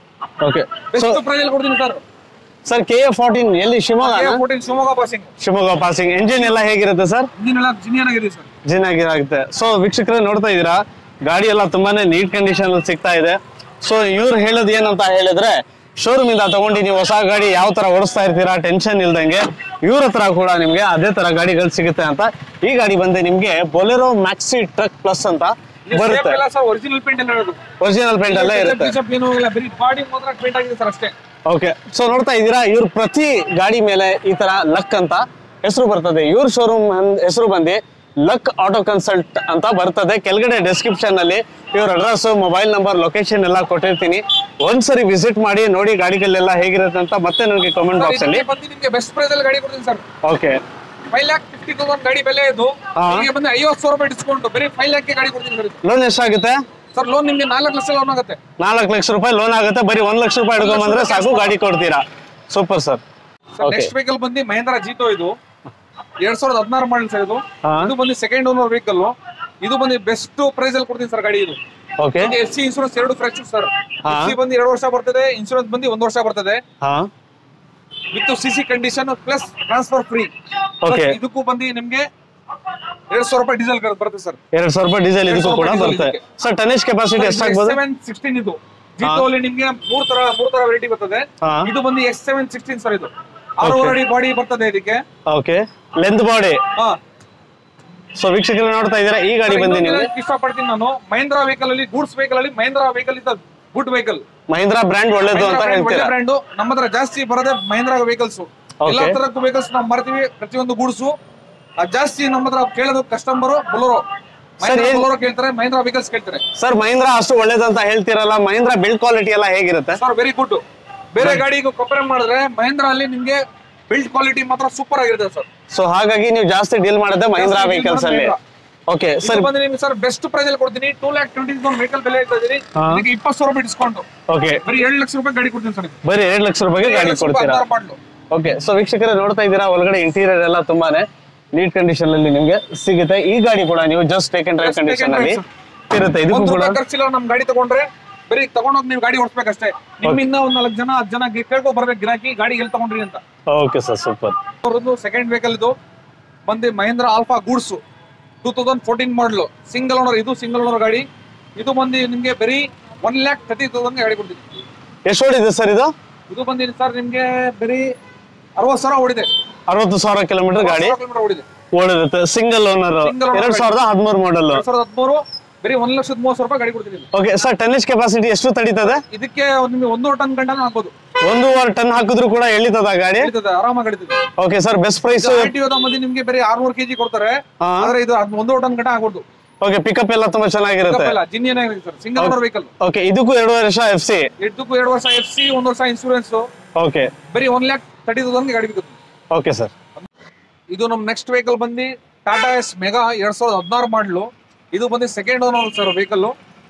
okay so best price ಅಲ್ಲಿ ಕೊಡ್ತೀನಿ sir sir K A fourteen ಎಲ್ಲಿ Shivamogga fourteen Shivamogga passing Shivamogga passing engine ಎಲ್ಲ ಹೇಗಿರುತ್ತೆ ಸರ್ ಇಂಜಿನ್ ಎಲ್ಲ ಜಿನಿಯನ್ ಆಗಿದೆ ಸರ್ ಜಿನ್ ಆಗಿರುತ್ತೆ ಸೊ ವೀಕ್ಷಕರೇ ನೋಡ್ತಾ ಇದ್ದೀರಾ ಗಾಡಿ ಎಲ್ಲ ತುಂಬಾನೇ ನೀಟ್ ಕಂಡೀಷನ್ ಸಿಗ್ತಾ ಇದೆ ಸೊ ಇವ್ರು ಹೇಳೋದು ಏನಂತ ಹೇಳಿದ್ರೆ ಶೋರೂಮ್ ಇಂದ ತಗೊಂಡು ನೀವು ಹೊಸ ಗಾಡಿ ಯಾವ ತರ ಓಡಿಸ್ತಾ ಇರ್ತೀರಾ ಟೆನ್ಷನ್ ಇಲ್ದಂಗೆ ಇವ್ರ ಹತ್ರ ಕೂಡ ನಿಮ್ಗೆ ಅದೇ ತರ ಗಾಡಿಗಳು ಸಿಗುತ್ತೆ ಅಂತ ಈ ಗಾಡಿ ಬಂದು ನಿಮ್ಗೆ ಬೊಲೆರೋ ಮ್ಯಾಕ್ಸಿ ಟ್ರಕ್ ಪ್ಲಸ್ ಅಂತ ಬರುತ್ತೆ ಸರ್ ಒರಿಜಿನಲ್ ಪೇಂಟ್ ಎಲ್ಲ ಇರೋದು ಒರಿಜಿನಲ್ ಪೇಂಟ್ ಅಲ್ಲೇ ಇರುತ್ತೆ Touch-up ಏನೂ ಇಲ್ಲ ಬರೀ ಬಾಡಿ ಮಾತ್ರ ಪೇಂಟ್ ಆಗಿದೆ ಸರ್ ಅಷ್ಟೇ ಓಕೆ ಸೊ ನೋಡ್ತಾ ಇದ್ದೀರಾ ಇವ್ರ ಪ್ರತಿ ಗಾಡಿ ಮೇಲೆ ಈ ತರ ಲಕ್ ಅಂತ ಹೆಸರು ಬರ್ತದೆ ಇವ್ರ ಶೋರೂಮ್ ಹೆಸರು ಬಂದು ಲಕ್ ಆಟೋ ಕನ್ಸಲ್ಟ್ ಅಂತ ಬರ್ತದೆ ಕೆಳಗಡೆ ಡಿಸ್ಕ್ರಿಪ್ಷನ್ ಅಲ್ಲಿ ಇವ್ರ ಅಡ್ರೆಸ್ ಮೊಬೈಲ್ ನಂಬರ್ ಲೊಕೇಶನ್ ಎಲ್ಲ ಕೊಟ್ಟಿರ್ತೀನಿ ಒಂದ್ಸರಿ ವಿಸಿಟ್ ಮಾಡಿ ನೋಡಿ ಗಾಡಿಗಳೆಲ್ಲ ಹೇಗಿರುತ್ತೆ ಅಂತ ಮತ್ತೆ ನನಗೆ ಕಾಮೆಂಟ್ ಬಾಕ್ಸ್ ಅಲ್ಲಿ ಬಂದು ನಿಮಗೆ ಬೆಸ್ಟ್ ಪ್ರೈಸ್ ಅಲ್ಲಿ ಗಾಡಿ ಕೊಡ್ತೀನಿ sir okay five lakh fifty thousand ಗಾಡಿ ಬೆಲೆ ಇದು ಹಾ. ನಿಮಗೆ ಬಂದು ಐವತ್ತು ಸಾವಿರ ರೂಪಾಯಿ ಡಿಸ್ಕೌಂಟ್ ಬರೀ ಫೈವ್ ಲ್ಯಾಕ್ ಗಾಡಿ ಕೊಡ್ತೀನಿ ಸರ್ ಇದು ಲೋನ್ ಎಷ್ಟಾಗುತ್ತೆ ಸರ್ ಲೋನ್ ನಿಮಗೆ ನಾಲ್ಕು ಲಕ್ಷ ಲೋನ್ ಆಗುತ್ತೆ ನಾಲ್ಕು ಲಕ್ಷ ರೂಪಾಯಿ ಲೋನ್ ಆಗುತ್ತೆ ಬರೀ ಒಂದ್ ಲಕ್ಷ ರೂಪಾಯಿ ಹಿಡ್ಕೊಂಬಂದ್ರೆ ಸಾಕು ಗಾಡಿ ಕೊಡ್ತೀರಾ super sir sir Okay. Next vehicle ಬಂದು ಮಹೇಂದ್ರ ಜೀತೋ ಇದು ಎರಡ್ ಸಾವಿರದ ಹದಿನಾರು ಮಾಡಲ್ ಸರ್ ಇದು ಹಾ. ಇದು ಬಂದು ಸೆಕೆಂಡ್ ಓನರ್ ವೆಹಿಕಲ್ ಇದು ಬಂದು ಬೆಸ್ಟ್ ಪ್ರೈಸ್ ಅಲ್ಲಿ ಕೊಡ್ತೀನಿ ಸರ್ ಗಾಡಿ ಇದು ಓಕೆ ಎಫ್ ಸಿ ಇನ್ಸೂರೆನ್ಸ್ ಎರಡು ಫ್ರೆಶ್ ಸರ್ ಹಾ. ಎಫ್ ಸಿ ಬಂದು ಎರಡು ವರ್ಷ ಬರ್ತದೆ ಇನ್ಸೂರೆನ್ಸ್ ಬಂದು ಒಂದು ವರ್ಷ ಬರ್ತದೆ ಹಾ with C C condition plus transfer free Okay. ಇದಕ್ಕೂ ಬಂದು ನಿಮ್ಗೆ ಎರಡ್ ಸಾವಿರ ರೂಪಾಯಿ ಡೀಸೆಲ್ ಬರುತ್ತೆ ಸರ್ ಎರಡ್ ಸಾವಿರ ರೂಪಾಯಿ ಡೀಸೆಲ್ ಇದಕ್ಕೂ ಕೂಡ ಎರಡ್ ಸಾವಿರ ಬರುತ್ತೆ ರೂಪಾಯಿ ಸರ್ ಟನೇಜ್ ಕೆಪಾಸಿಟಿ ಎಷ್ಟಾಗ್ಬೋದು ಸೆವೆನ್ ಸಿಕ್ಸ್ಟೀನ್ ಇದು ಜಿತೋ ಅಲ್ಲಿ ನಿಮ್ಗೆ ಮೂರ್ ತರ ಮೂರ್ ತರ ವೆರೈಟಿ ಬರ್ತದೆ ಹಾ. ಇದು ಬಂದು ಎಕ್ಸ್ ಸೆವೆನ್ ಸಿಕ್ಸ್ಟೀನ್ ಸರ್ ಇದು ಆರೂವರೆ ಅಡಿ ಬಾಡಿ ಬರ್ತದೆ ಇದಕ್ಕೆ ಓಕೆ ಲೆಂತ್ ಬಾಡಿ ಹಾ ಸೊ ವೀಕ್ಷಕರು ನೋಡ್ತಾ ಇದ್ದೀರಾ ಈ ಗಾಡಿ ಬಂದು ನೀವು ಇಷ್ಟಪಡ್ತೀನಿ ನಾನು ಮಹೇಂದ್ರ ವೆಹಿಕಲ್ ಅಲ್ಲಿ ಗೂಡ್ಸ್ ವೆಹಿಕಲ್ ಅಲ್ಲಿ Mahindra vehicle is good vehicle Mahindra brand ಒಳ್ಳೇದು ಅಂತ ಒಳ್ಳೆ ಹೇಳ್ತೀರಾ ಬ್ರ್ಯಾಂಡ್ ನಮ್ಮ ಹತ್ರ ಜಾಸ್ತಿ ಬರೋದೇ ಮಹೇಂದ್ರ ವೆಹಿಕಲ್ಸ್ ಎಲ್ಲಾ ತರಕ್ಕೂ ವೆಹಿಕಲ್ಸ್ ನಾವು ಮಾಡ್ತೀವಿ ಪ್ರತಿಯೊಂದು ಗೂಡ್ಸು ಜಾಸ್ತಿ ನಮ್ಮ ಹತ್ರ ಕೇಳೋದು ಕಸ್ಟಮರ್ ಬೊಲೋರೋ ಸರ್, ಏನ್- ಬೊಲೋರೋ ಕೇಳ್ತಾರೆ ಮಹೇಂದ್ರ ವೆಹಿಕಲ್ಸ್ ಕೇಳ್ತಾರೆ ಸರ್ ಮಹೀಂದ್ರಾ ಅಷ್ಟು ಒಳ್ಳೇದು ಅಂತ ಹೇಳ್ತೀರಲ್ಲ ಮಹೀಂದ್ರಾ ಬಿಲ್ಡ್ ಕ್ವಾಲಿಟಿ ಎಲ್ಲ ಹೇಗಿರುತ್ತೆ ಸರ್ ವೆರಿ ಗುಡ್ ಬೇರೆ ಗಾಡಿಗೂ ಕಂಪೇರ್ ಮಾಡಿದ್ರೆ ಮಹೇಂದ್ರ ಅಲ್ಲಿ ನಿಮ್ಗೆ ಬಿಲ್ಡ್ ಕ್ವಾಲಿಟಿ ಮಾತ್ರ ಸೂಪರ್ ಆಗಿರುತ್ತೆ ಸರ್ ಸೊ ಹಾಗಾಗಿ ನೀವು ಜಾಸ್ತಿ ಡೀಲ್ ಮಾಡೋದೇ ಮಹೀಂದ್ರಾ ಜಾಸ್ತಿ deal ವೆಹಿಕಲ್ಸ್ ಅಲ್ಲಿ ಮಾಡೋದು ಓಕೆ ಸರ್ ಸರ್ ಬಂದ್ರೆ ನಿಮ್ಗೆ ಸರ್ ಬೆಸ್ಟ್ ಪ್ರೈಸ್ ಅಲ್ಲಿ ಕೊಡ್ತೀನಿ ಟೂ ಲ್ಯಾಕ್ ಟ್ವೆಂಟಿ ವೆಹಿಕಲ್ ಬೆಲೆ ಇರ್ತಾ ಇದೀನಿ ಹಾ. ಇದಕ್ಕೆ ಇಪ್ಪತ್ತು ಸಾವಿರ ರೂಪಾಯಿ ಡಿಸ್ಕೌಂಟ್ ಓಕೆ ಬರೀ ಏಳು ಲಕ್ಷ ರೂಪಾಯಿ ಗಾಡಿ ಕೊಡ್ತೀನಿ ಸರ್ ಬರೀ ಎರಡು ಲಕ್ಷ ರೂಪಾಯಿಗೆ ಗಾಡಿ ಕೊಡ್ತೀರಾ ಮಾಡಲು ಓಕೆ ಸೊ ವೀಕ್ಷಕರೇ ನೋಡ್ತಾ ಇದ್ದೀರಾ ಒಳಗಡೆ ಇಂಟೀರಿಯರ್ ಎಲ್ಲ ತುಂಬಾನೇ ನೀಟ್ ಕಂಡೀಷನ್ ಅಲ್ಲಿ ನಿಮ್ಗೆ ಸಿಗುತ್ತೆ ಈ ಗಾಡಿ ಕೂಡ ನೀವು just take and drive Just take and condition ಅಲ್ಲಿ drive, ಇರುತ್ತೆ ಇದಕ್ಕೂ ಒಂದು ಕೂಡ ರೂಪಾಯಿ ಖರ್ಚಿಲ್ಲ ನಮ್ ಗಾಡಿ ತಗೊಂಡ್ರೆ ಬರೀ ತಗೊಂಡೋಗಿ ನೀವು ಗಾಡಿ ಓಡಿಸ್ಬೇಕಷ್ಟೇ ನಿಮ್ಮಿಂದ ಒಂದ್ ನಾಲ್ಕು ಜನ ಹತ್ತು ಜನ ಕೇಳ್ಕೊ ಬರ್ಬೇಕು ಗಿರಾಕಿ ಗಾಡಿ ಎಲ್ಲಿ ತಗೊಂಡ್ರಿ ಅಂತ ಓಕೆ ಸರ್ ಸೂಪರ್ ಅವ್ರದ್ದು ಸೆಕೆಂಡ್ ವೆಹಿಕಲ್ ಇದು ಬಂದು Mahindra Alfa goods two thousand fourteen ಮಾಡಲು ಸಿಂಗಲ್ ಓನರ್ ಇದು ಸಿಂಗಲ್ ಓನರ್ ಗಾಡಿ ಇದು ಬಂದು ನಿಮ್ಗೆ ಬರೀ ಒನ್ ಲ್ಯಾಕ್ ತರ್ಟಿ ತೌಸಂಡ್ ಗಾಡಿ ಕೊಡ್ತೀನಿ ಎಷ್ಟು ಓಡಿದೆ ಸರ್ ಇದು ಇದು ಬಂದಿದೆ ಸರ್ ನಿಮ್ಗೆ ಬರೀ ಅರವತ್ತು ಸಾವಿರ ಓಡಿದೆ ಅರವತ್ತು ಸಾವಿರ ಕಿಲೋಮೀಟರ್ ಗಾಡಿ ಕಿಲೋಮೀಟರ್ ಓಡಿದೆ ಓಡಿರುತ್ತೆ ಸಿಂಗಲ್ ಓನರ್ Single owner ಎರಡ್ ಸಾವಿರದ ಹದಿಮೂರು ಮಾಡಲ್ ಎರಡ್ ಸಾವಿರದ ಹದಿಮೂರು ಬರೀ ಒಂದ್ ಲಕ್ಷದ ಮೂವತ್ತು ಸಾವಿರ ರೂಪಾಯಿ ಗಾಡಿ ಕೊಡ್ತೀನಿ ಓಕೆ ಸರ್ ಟನ್ನೇಜ್ ಕೆಪಾಸಿಟಿ ಎಷ್ಟು ತಡೀತದೆ ಇದಕ್ಕೆ ಒಂದ್ ನಿಮಗೆ ಒಂದೂವರೆ ಟನ್ ಗಂಟನೂ ಹಾಕ್ಬೋದು ಒಂದೂವರೆ ಟನ್ ಹಾಕಿದ್ರು ಕೂಡ ಎಳಿತದ ಗಾಡಿ ನಡೀತದೆ ಆರಾಮಾಗಿ ನಡೀತದೆ ಓಕೆ ಸರ್ ಬೆಸ್ಟ್ ಪ್ರೈಸ್ ಆರ್ಟಿಒದ ಮಂದಿ ನಿಮ್ಗೆ ಬರೀ ಆರ್ನೂರು ಕೆಜಿ ಕೊಡ್ತಾರೆ ಹಾ. ಆದ್ರೆ ಇದು ಅದ್ ಒಂದೂವರೆ ಟನ್ ಗಂಟ ಆಗ್ಬೋದು ಓಕೆ ಪಿಕಪ್ ಎಲ್ಲ ತುಂಬಾ ಚೆನ್ನಾಗಿರುತ್ತೆ ಜಿನ್ ಏನಾಗಿದೆ sir single owner vehicle okay ಇದಕ್ಕೂ ಎರಡು ವರ್ಷ ಎಫ್ ಸಿ ಎದ್ದಕ್ಕೂ ಎರಡು ವರ್ಷ ಎಫ್ ಸಿ ಒಂದ್ ವರ್ಷ ಇನ್ಶೂರೆನ್ಸ್ ಓಕೆ ಬರೀ ಒನ್ ಲ್ಯಾಕ್ ತರ್ಟಿ ತೌಸಂಡ್ ಗಾಡಿ ಬಿಗುತ್ತೆ ಓಕೆ ಸರ್ ಇದು ನಮ್ ನೆಕ್ಸ್ಟ್ ವೆಹಿಕಲ್ ಬಂದು ಟಾಟಾ ಎಸ್ ಮೆಗಾ ಎರಡ್ ಸಾವಿರದ ಹದಿನಾರು ಮಾಡಲು ಇದು ಬಂದು second owner sir vehicle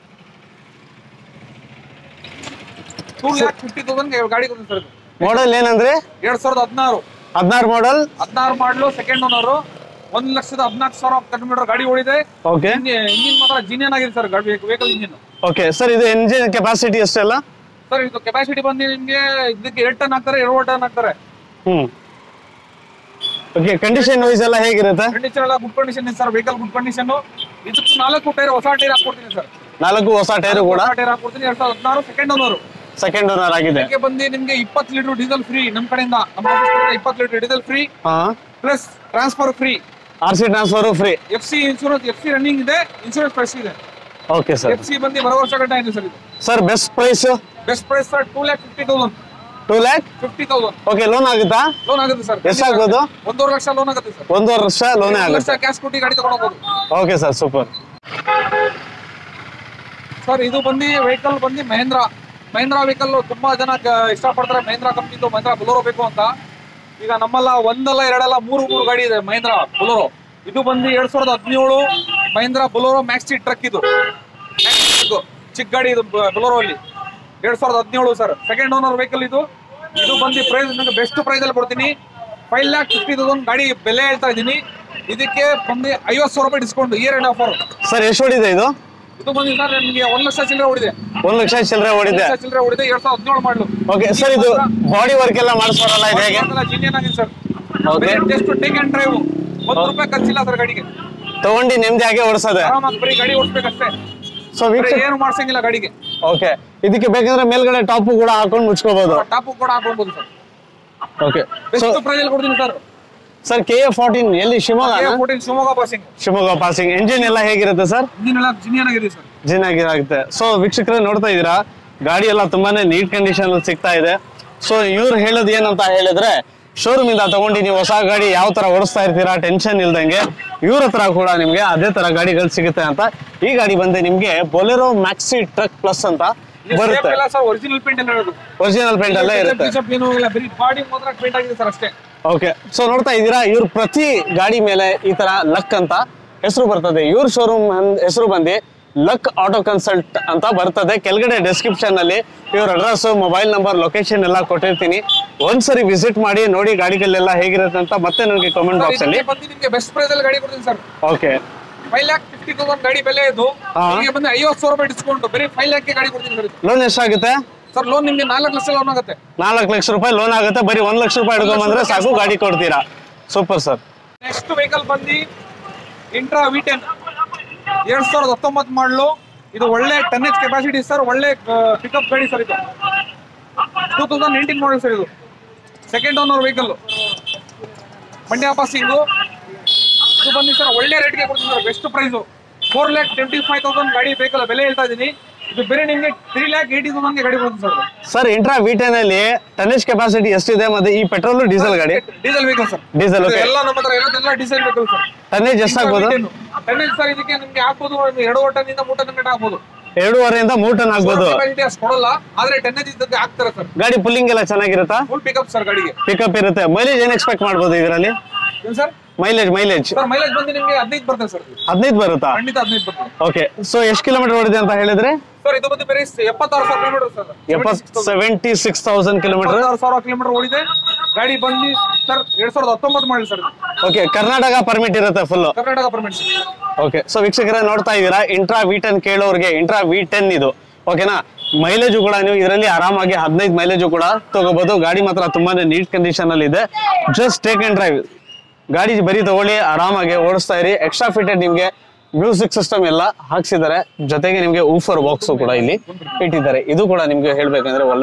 two lakh fifty thousand ಗಾಡಿ ಕೊಡ್ತೀನಿ ಸರ್ ಇದು ಮಾಡೆಲ್ ಏನಂದ್ರೆ ಎರಡ್ ಸಾವಿರದ ಹದಿನಾರು ಹದಿನಾರು ಮಾಡೆಲ್ ಹದಿನಾರು ಮಾಡಲು ಸೆಕೆಂಡ್ ಓನರ್ ಒಂದ್ ಲಕ್ಷದ ಹದಿನಾಲ್ಕು ಸಾವಿರ ಕಿಲೋಮೀಟರ್ ಗಾಡಿ ಓಡಿದೆ ಓಕೆ ಇಂಜಿನ್ ಮಾತ್ರ ಜಿನಿಯನ್ ಆಗಿದೆ ಸರ್ ಗಾಡಿ ವೆಹಿಕಲ್ ಇಂಜಿನ್ ಓಕೆ ಸರ್ ಇದು ಎಂಜಿನ್ ಕೆಪಾಸಿಟಿ ಎಷ್ಟೆಲ್ಲ ಸರ್ ಇದು ಕೆಪಾಸಿಟಿ ಬಂದು ನಿಮ್ಗೆ ಇದಕ್ಕೆ ಎರಡು ಟನ್ ಹಾಕ್ತಾರೆ ಎರಡು ಟನ್ ಹಾಕ್ತಾರೆ ಹ್ಮ್ ಓಕೆ ಕಂಡೀಷನ್ ವೈಸ್ ಎಲ್ಲ ಹೇಗಿರುತ್ತೆ ಕಂಡೀಷನ್ ಎಲ್ಲ ಗುಡ್ ಕಂಡೀಷನ್ ಇದೆ ಸರ್ ವೆಹಿಕಲ್ ಗುಡ್ ಕಂಡೀಷನ್ ಇದಕ್ಕೂ ನಾಲ್ಕು ಟೈರ್ ಹೊಸ ಟೈರ್ ಹಾಕೊಡ್ತೀನಿ ಸರ್ ನಾಲ್ಕು ಹೊಸ ಟೈರು ಕೂಡ ಹೊಸ ಟೈರ್ ಹಾಕೊಡ್ತೀನಿ ಎರಡ್ ಸಾವಿರದ ಹದಿನಾರು ಸೆಕೆಂಡ್ ಓನರ್ ಸೆಕೆಂಡ್ ಓನರ್ ಆಗಿದೆ ಇದಕ್ಕೆ ಬಂದು ನಿಮ್ಗೆ ಇಪ್ಪತ್ತು ಲೀಟರ್ ಡೀಸೆಲ್ ಫ್ರೀ ನಮ್ ಕಡೆಯಿಂದ ನಮ್ಮ ಇಪ್ಪತ್ತು ಲೀಟರ್ ಡೀಸೆಲ್ ಫ್ರೀ ಹಾ plus transfer free R C transfer free F C insurance F C running ಇದೆ ಇನ್ಶೂರೆನ್ಸ್ ಫ್ರೆಶ್ ಇದೆ ಓಕೆ ಸರ್ ಎಫ್ ಸಿ ಬಂದು ಬರೋ ವರ್ಷ ಗಂಟೆ ಇದೆ ಸರ್ ಇದು sir best price best price sir two lakh fifty thousand two lakh fifty thousand okay loan ಆಗುತ್ತಾ ಲೋನ್ ಆಗುತ್ತೆ ಸರ್ ಎಷ್ಟಾಗ್ಬೋದು? ಒಂದೂವರೆ ಲಕ್ಷ ಲೋನ್ ಆಗುತ್ತೆ ಸರ್ ಒಂದೂವರೆ ವರ್ಷ ಲೋನೇ ಒಂದು ಲಕ್ಷ ಆಗುತ್ತೆ ಕ್ಯಾಶ್ ಕೊಟ್ಟು ಗಾಡಿ ತಗೊಂಡೋಗ್ಬೋದು ಓಕೆ ಸರ್ ಸೂಪರ್ ಸರ್ ಇದು ಬಂದು ವೆಹಿಕಲ್ ಬಂದು ಮಹೇಂದ್ರ ಮಹೇಂದ್ರ ವೆಹಿಕಲ್ ತುಂಬಾ ಜನ ಕ- ಇಷ್ಟಪಡ್ತಾರೆ ಮಹೇಂದ್ರ ಕಂಪ್ನಿದು ಮಹೇಂದ್ರ ಬುಲೋರೋ ಬೇಕು ಅಂತ ಈಗ ನಮ್ಮಲ್ಲ ಒಂದಲ್ಲ ಎರಡಲ್ಲ ಮೂರು ಮೂರು ಗಾಡಿ ಇದೆ ಮಹೇಂದ್ರ ಬುಲೋರೋ ಇದು ಬಂದು ಎರಡ್ ಸಾವಿರದ ಹದಿನೇಳು ಮಹೇಂದ್ರ ಬುಲೋರೋ ಮ್ಯಾಕ್ಸಿ ಟ್ರಕ್ ಇದು Maxi truck. ಚಿಕ್ಕ ಗಾಡಿ ಇದು ಬುಲೋರೋ ಅಲ್ಲಿ ಎರಡ್ ಸಾವಿರದ ಹದಿನೇಳು ಸರ್ ಸೆಕೆಂಡ್ ಓನರ್ ವೆಹಿಕಲ್ ಇದು ಇದು ಬಂದು ಪ್ರೈಸ್ ನಿಮಗೆ ಬೆಸ್ಟ್ ಪ್ರೈಸ್ ಅಲ್ಲಿ ಕೊಡ್ತೀನಿ ಫೈವ್ ಲ್ಯಾಕ್ ಫಿಫ್ಟಿ ತೌಸಂಡ್ ಗಾಡಿ ಬೆಲೆ ಹೇಳ್ತಾ ಇದ್ದೀನಿ ಇದಕ್ಕೆ ಬಂದು ಐವತ್ತು ಸಾವಿರ ರೂಪಾಯಿ discount year and offer sir ಎಷ್ಟು ಹೊಡಿದೆ ಇದು ಇದು ಬಂದು ಸರ್ ನಿಮಗೆ ಒಂದ್ ಲಕ್ಷ ಚಿಲ್ಲರೆ ಹೊಡಿದೆ ಒಂದ್ ಲಕ್ಷ ಚಿಲ್ಲರೆ ಹೊಡಿದೆ ಲಕ್ಷ ಚಿಲ್ಲರೆ ಹೊಡಿದೆ ಎರಡ್ ಸಾವಿರದ ಹದಿನೇಳು ಮಾಡಲು ಓಕೆ ಸರ್ ಇದು ಬಾಡಿ ವರ್ಕ್ ಎಲ್ಲ ಮಾಡಿಸ್ಬಾರಲ್ಲ ಇದು ಹೇಗೆ ಜಿನಿಯನ್ ಆಗಿದೆ sir Okay. Just take and drive ಒಂದು ರೂಪಾಯಿ ಖರ್ಚಿಲ್ಲ ಸರ್ ಗಾಡಿಗೆ ತಗೊಂಡು ನೆಮ್ಮದಿ ಆಗಿ ಓಡಿಸೋದೆ ಆರಾಮಾಗಿ ಬರೀ ಗಾಡಿ ಓಡಿಸ್ಬೇಕಷ್ಟೇ ಸೊ ಬೇರೆ ವೀಕ್ಷಕ ಏನು ಮಾಡ್ಸಂಗಿಲ್ಲ ಗಾಡಿಗೆ ಓಕೆ ಇದಕ್ಕೆ ಬೇಕಂದ್ರೆ ಮೇಲ್ಗಡೆ ಟಾಪ್ ಕೂಡ ಹಾಕೊಂಡು ಮುಚ್ಕೋಬಹುದು ಟಾಪ್ ಕೂಡ ಹಾಕೊಳ್ಬೋದು sir okay so best price ಅಲ್ಲಿ ಕೊಡ್ತೀನಿ sir sir K A fourteen ಎಲ್ಲಿ Shivamogga fourteen Shivamogga passing Shivamogga passing engine ಎಲ್ಲ ಹೇಗಿರುತ್ತೆ ಸರ್ ಇಂಜಿನ್ ಎಲ್ಲ ಜಿನಿಯನ್ ಆಗಿದೆ ಸರ್ ಜಿನ್ ಆಗಿರುತ್ತೆ ಸೊ ವೀಕ್ಷಕರೇ ನೋಡ್ತಾ ಇದ್ದೀರಾ ಗಾಡಿ ಎಲ್ಲ ತುಂಬಾನೇ ನೀಟ್ ಕಂಡೀಷನ್ ಸಿಗ್ತಾ ಇದೆ ಸೊ ಇವ್ರು ಹೇಳೋದು ಏನಂತ ಹೇಳಿದ್ರೆ ಶೋರೂಮ್ ಇಂದ ತಗೊಂಡು ನೀವು ಹೊಸ ಗಾಡಿ ಯಾವ ತರ ಓಡಿಸ್ತಾ ಇರ್ತೀರಾ ಟೆನ್ಷನ್ ಇಲ್ದಂಗೆ ಇವ್ರ ಹತ್ರ ಕೂಡ ನಿಮ್ಗೆ ಅದೇ ತರ ಗಾಡಿಗಳು ಸಿಗುತ್ತೆ ಅಂತ ಈ ಗಾಡಿ ಬಂದು ನಿಮ್ಗೆ ಬೊಲೆರೋ ಮ್ಯಾಕ್ಸಿ ಟ್ರಕ್ ಪ್ಲಸ್ ಅಂತ ಬರುತ್ತೆ ಎಲ್ಲ ಸರ್ ಒರಿಜಿನಲ್ ಪೇಂಟ್ ಎಲ್ಲ ಇರೋದು ಒರಿಜಿನಲ್ ಪೇಂಟ್ ಅಲ್ಲೇ ಇರುತ್ತೆ Touch-up ಏನೂ ಇಲ್ಲ ಬರೀ ಬಾಡಿ ಮಾತ್ರ ಪೇಂಟ್ ಆಗಿದೆ ಸರ್ ಅಷ್ಟೇ ಓಕೆ ಸೊ ನೋಡ್ತಾ ಇದ್ದೀರಾ ಇವ್ರ ಪ್ರತಿ ಗಾಡಿ ಮೇಲೆ ಈ ತರ ಲಕ್ ಅಂತ ಹೆಸರು ಬರ್ತದೆ ಇವ್ರ ಶೋರೂಮ್ ಹೆಸರು ಬಂದು ಲಕ್ ಆಟೋ ಕನ್ಸಲ್ಟ್ ಅಂತ ಬರ್ತದೆ ಕೆಳಗಡೆ ಡಿಸ್ಕ್ರಿಪ್ಷನ್ ಅಲ್ಲಿ ಇವ್ರ ಅಡ್ರೆಸ್ ಮೊಬೈಲ್ ನಂಬರ್ ಲೊಕೇಶನ್ ಎಲ್ಲ ಕೊಟ್ಟಿರ್ತೀನಿ ಒಂದ್ಸರಿ ವಿಸಿಟ್ ಮಾಡಿ ನೋಡಿ ಗಾಡಿಗಳೆಲ್ಲ ಹೇಗಿರುತ್ತೆ ಅಂತ ಮತ್ತೆ ನನಗೆ ಕಾಮೆಂಟ್ ಬಾಕ್ಸ್ ಅಲ್ಲಿ ಬಂದು ನಿಮಗೆ ಬೆಸ್ಟ್ ಪ್ರೈಸ್ ಅಲ್ಲಿ ಗಾಡಿ ಕೊಡ್ತೀನಿ sir okay five lakh fifty thousand ಗಾಡಿ ಬೆಲೆ ಇದು ಹಾ. ನಿಮಗೆ ಬಂದು ಐವತ್ತು ಸಾವಿರ ರೂಪಾಯಿ ಡಿಸ್ಕೌಂಟ್ ಬರೀ ಫೈವ್ ಲ್ಯಾಕ್ ಗಾಡಿ ಕೊಡ್ತೀನಿ ಸರ್ ಲೋನ್ ಎಷ್ಟಾಗುತ್ತೆ ಸರ್ ಲೋನ್ ನಿಮಗೆ ನಾಲ್ಕು ಲಕ್ಷ ಲೋನ್ ಆಗುತ್ತೆ ನಾಲ್ಕು ಲಕ್ಷ ರೂಪಾಯಿ ಲೋನ್ ಆಗುತ್ತೆ ಬರೀ ಒಂದ್ ಲಕ್ಷ ರೂಪಾಯಿ ಹಿಡ್ಕೊಂಬಂದ್ರೆ ಸಾಕು ಗಾಡಿ ಕೊಡ್ತೀರಾ ಸೂಪರ್ ಸರ್ ನೆಕ್ಸ್ಟ್ ವೆಹಿಕಲ್ ಬಂದು ಇಂಟ್ರಾ ವಿ ಟೆನ್ ಎರಡ್ ಸಾವಿರದ ಹತ್ತೊಂಬತ್ತು ಮಾಡಲು ಇದು ಒಳ್ಳೆ ಟನ್ನೇಜ್ ಕೆಪಾಸಿಟಿ ಸರ್ ಒಳ್ಳೆ ಪಿಕಪ್ ಗಾಡಿ ಸರ್ ಇದು two thousand nineteen model sir ಇದು second owner vehicle Mandya passing ಇದು ಬಂದು ಸರ್ ಒಳ್ಳೆ ರೇಟ್ಗೆ ಕೊಡ್ತೀನಿ sir best price four lakh twenty five thousand ಗಾಡಿ ವೆಹಿಕಲ್ ಬೆಲೆ ಹೇಳ್ತಾ ಇದ್ದೀನಿ ಇದು ಬೇರೆ ನಿಮಗೆ ತ್ರೀ ಲ್ಯಾಕ್ ಏಯ್ಟಿ ತೌಸಂಡ್ಗೆ ಗಾಡಿ ಕೊಡ್ತೀನಿ sir sir Intra V ten ಅಲ್ಲಿ ಟನ್ನೇಜ್ ಕೆಪಾಸಿಟಿ ಎಷ್ಟಿದೆ ಮತ್ತೆ ಈ ಪೆಟ್ರೋಲ್ ಡೀಸೆಲ್ ಗಾಡಿ diesel vehicle sir diesel okay ಎಲ್ಲ ನಮ್ಮ ಹತ್ರ ಇರೋದೆಲ್ಲ ಡೀಸೆಲ್ ವೆಹಿಕಲ್ ಸರ್ ಟನ್ನೇಜ್ ಎಷ್ಟಾಗ್ಬೋದು ಟನ್ನೇಜ್ ಸರ್ ಇದಕ್ಕೆ ನಿಮ್ಗೆ ಹಾಕ್ಬೋದು ಒಂದು ಎರಡು ಟನ್ನಿಂದ ಮೂರು ಟನ್ ಗಂಟೆ ಹಾಕ್ಬೋದು ಎರಡೂವರೆಯಿಂದ ಮೂರ್ ಟನ್ ಆಗ್ಬೋದು ಕೆಪಾಸಿಟಿ ಅಷ್ಟು ಕೊಡಲ್ಲ ಆದ್ರೆ ಟನ್ನೇಜ್ ಇದ್ದಕ್ಕೆ ಹಾಕ್ತಾರೆ ಸರ್ ಗಾಡಿ ಪುಲ್ಲಿಂಗ್ ಎಲ್ಲ ಚೆನ್ನಾಗಿರುತ್ತಾ ಫುಲ್ ಪಿಕಪ್ ಸರ್ ಗಾಡಿಗೆ ಪಿಕಪ್ ಇರುತ್ತೆ ಮೈಲೇಜ್ ಏನ್ ಎಕ್ಸ್ಪೆಕ್ಟ್ ಮಾಡ್ಬೋದು ಇದರಲ್ಲಿ ಏನ್ sir mileage mileage sir mileage ಬಂದು ನಿಮ್ಗೆ ಹದಿನೈದು ಬರ್ತದೆ ಸರ್ ಹದಿನೈದು ಬರುತ್ತಾ ಖಂಡಿತ ಹದಿನೈದು ಬರ್ತದೆ ಓಕೆ ಸೊ ಎಷ್ಟು ಕಿಲೋಮೀಟರ್ ಓಡಿದೆ ಅಂತ ಹೇಳಿದ್ರೆ ಸರ್ ಇದು ಬಂದು ಬರೀ ಎಪ್ಪತ್ತಾರು ಸಾವಿರ ಕಿಲೋಮೀಟರ್ ಸರ್ ಎಪ್ಪತ್ ಸೆವೆಂಟಿ ಸಿಕ್ಸ್ ತೌಸಂಡ್ ಕಿಲೋಮೀಟರ್ ಎಪ್ಪತ್ತಾರು ಸಾವಿರ ಕಿಲೋಮೀಟರ್ ಓಡಿದೆ ಗಾಡಿ ಬಂದು ಸರ್ ಎರಡ್ ಸಾವಿರದ ಹತ್ತೊಂಬತ್ತು ಮಾಡಿ ಸರ್ ಓಕೆ ಕರ್ನಾಟಕ ಪರ್ಮಿಟ್ ಇರುತ್ತೆ full Karnataka permit okay so ವೀಕ್ಷಕರೇ ನೋಡ್ತಾ ಇದ್ದೀರಾ ಇಂಟ್ರಾ ವಿ ಟೆನ್ ಕೇಳೋರಿಗೆ ಇಂಟ್ರಾ ವಿ ಟೆನ್ ಇದು ಓಕೆನಾ ಮೈಲೇಜು ಕೂಡ ನೀವು ಇದರಲ್ಲಿ ಆರಾಮಾಗಿ ಹದಿನೈದು ಮೈಲೇಜು ಕೂಡ ತಗೋಬಹುದು ಗಾಡಿ ಮಾತ್ರ ತುಂಬಾನೇ ನೀಟ್ ಕಂಡೀಷನ್ ಅಲ್ಲಿ ಇದೆ ಜಸ್ಟ್ ಟೇಕ್ ಅಂಡ್ ಡ್ರೈವ್ ಗಾಡಿ ಬರೀ ತಗೊಳ್ಳಿ ಆರಾಮಾಗಿ ಓಡಿಸ್ತಾ ಇರಿ ಎಕ್ಸ್ಟ್ರಾ ಫಿಟೆಡ್ ನಿಮ್ಗೆ ಮ್ಯೂಸಿಕ್ ಸಿಸ್ಟಮ್ ಎಲ್ಲ ಹಾಕ್ಸಿದ್ದಾರೆ ಜೊತೆಗೆ ನಿಮ್ಗೆ ಊಫರ್ ಬಾಕ್ಸ್ ಕೂಡ ಇಲ್ಲಿ ಇಟ್ಟಿದ್ದಾರೆ ಇದು ಕೂಡ ನಿಮ್ಗೆ ಹೇಳ್ಬೇಕಂದ್ರೆ ಒಳ್ಳೆ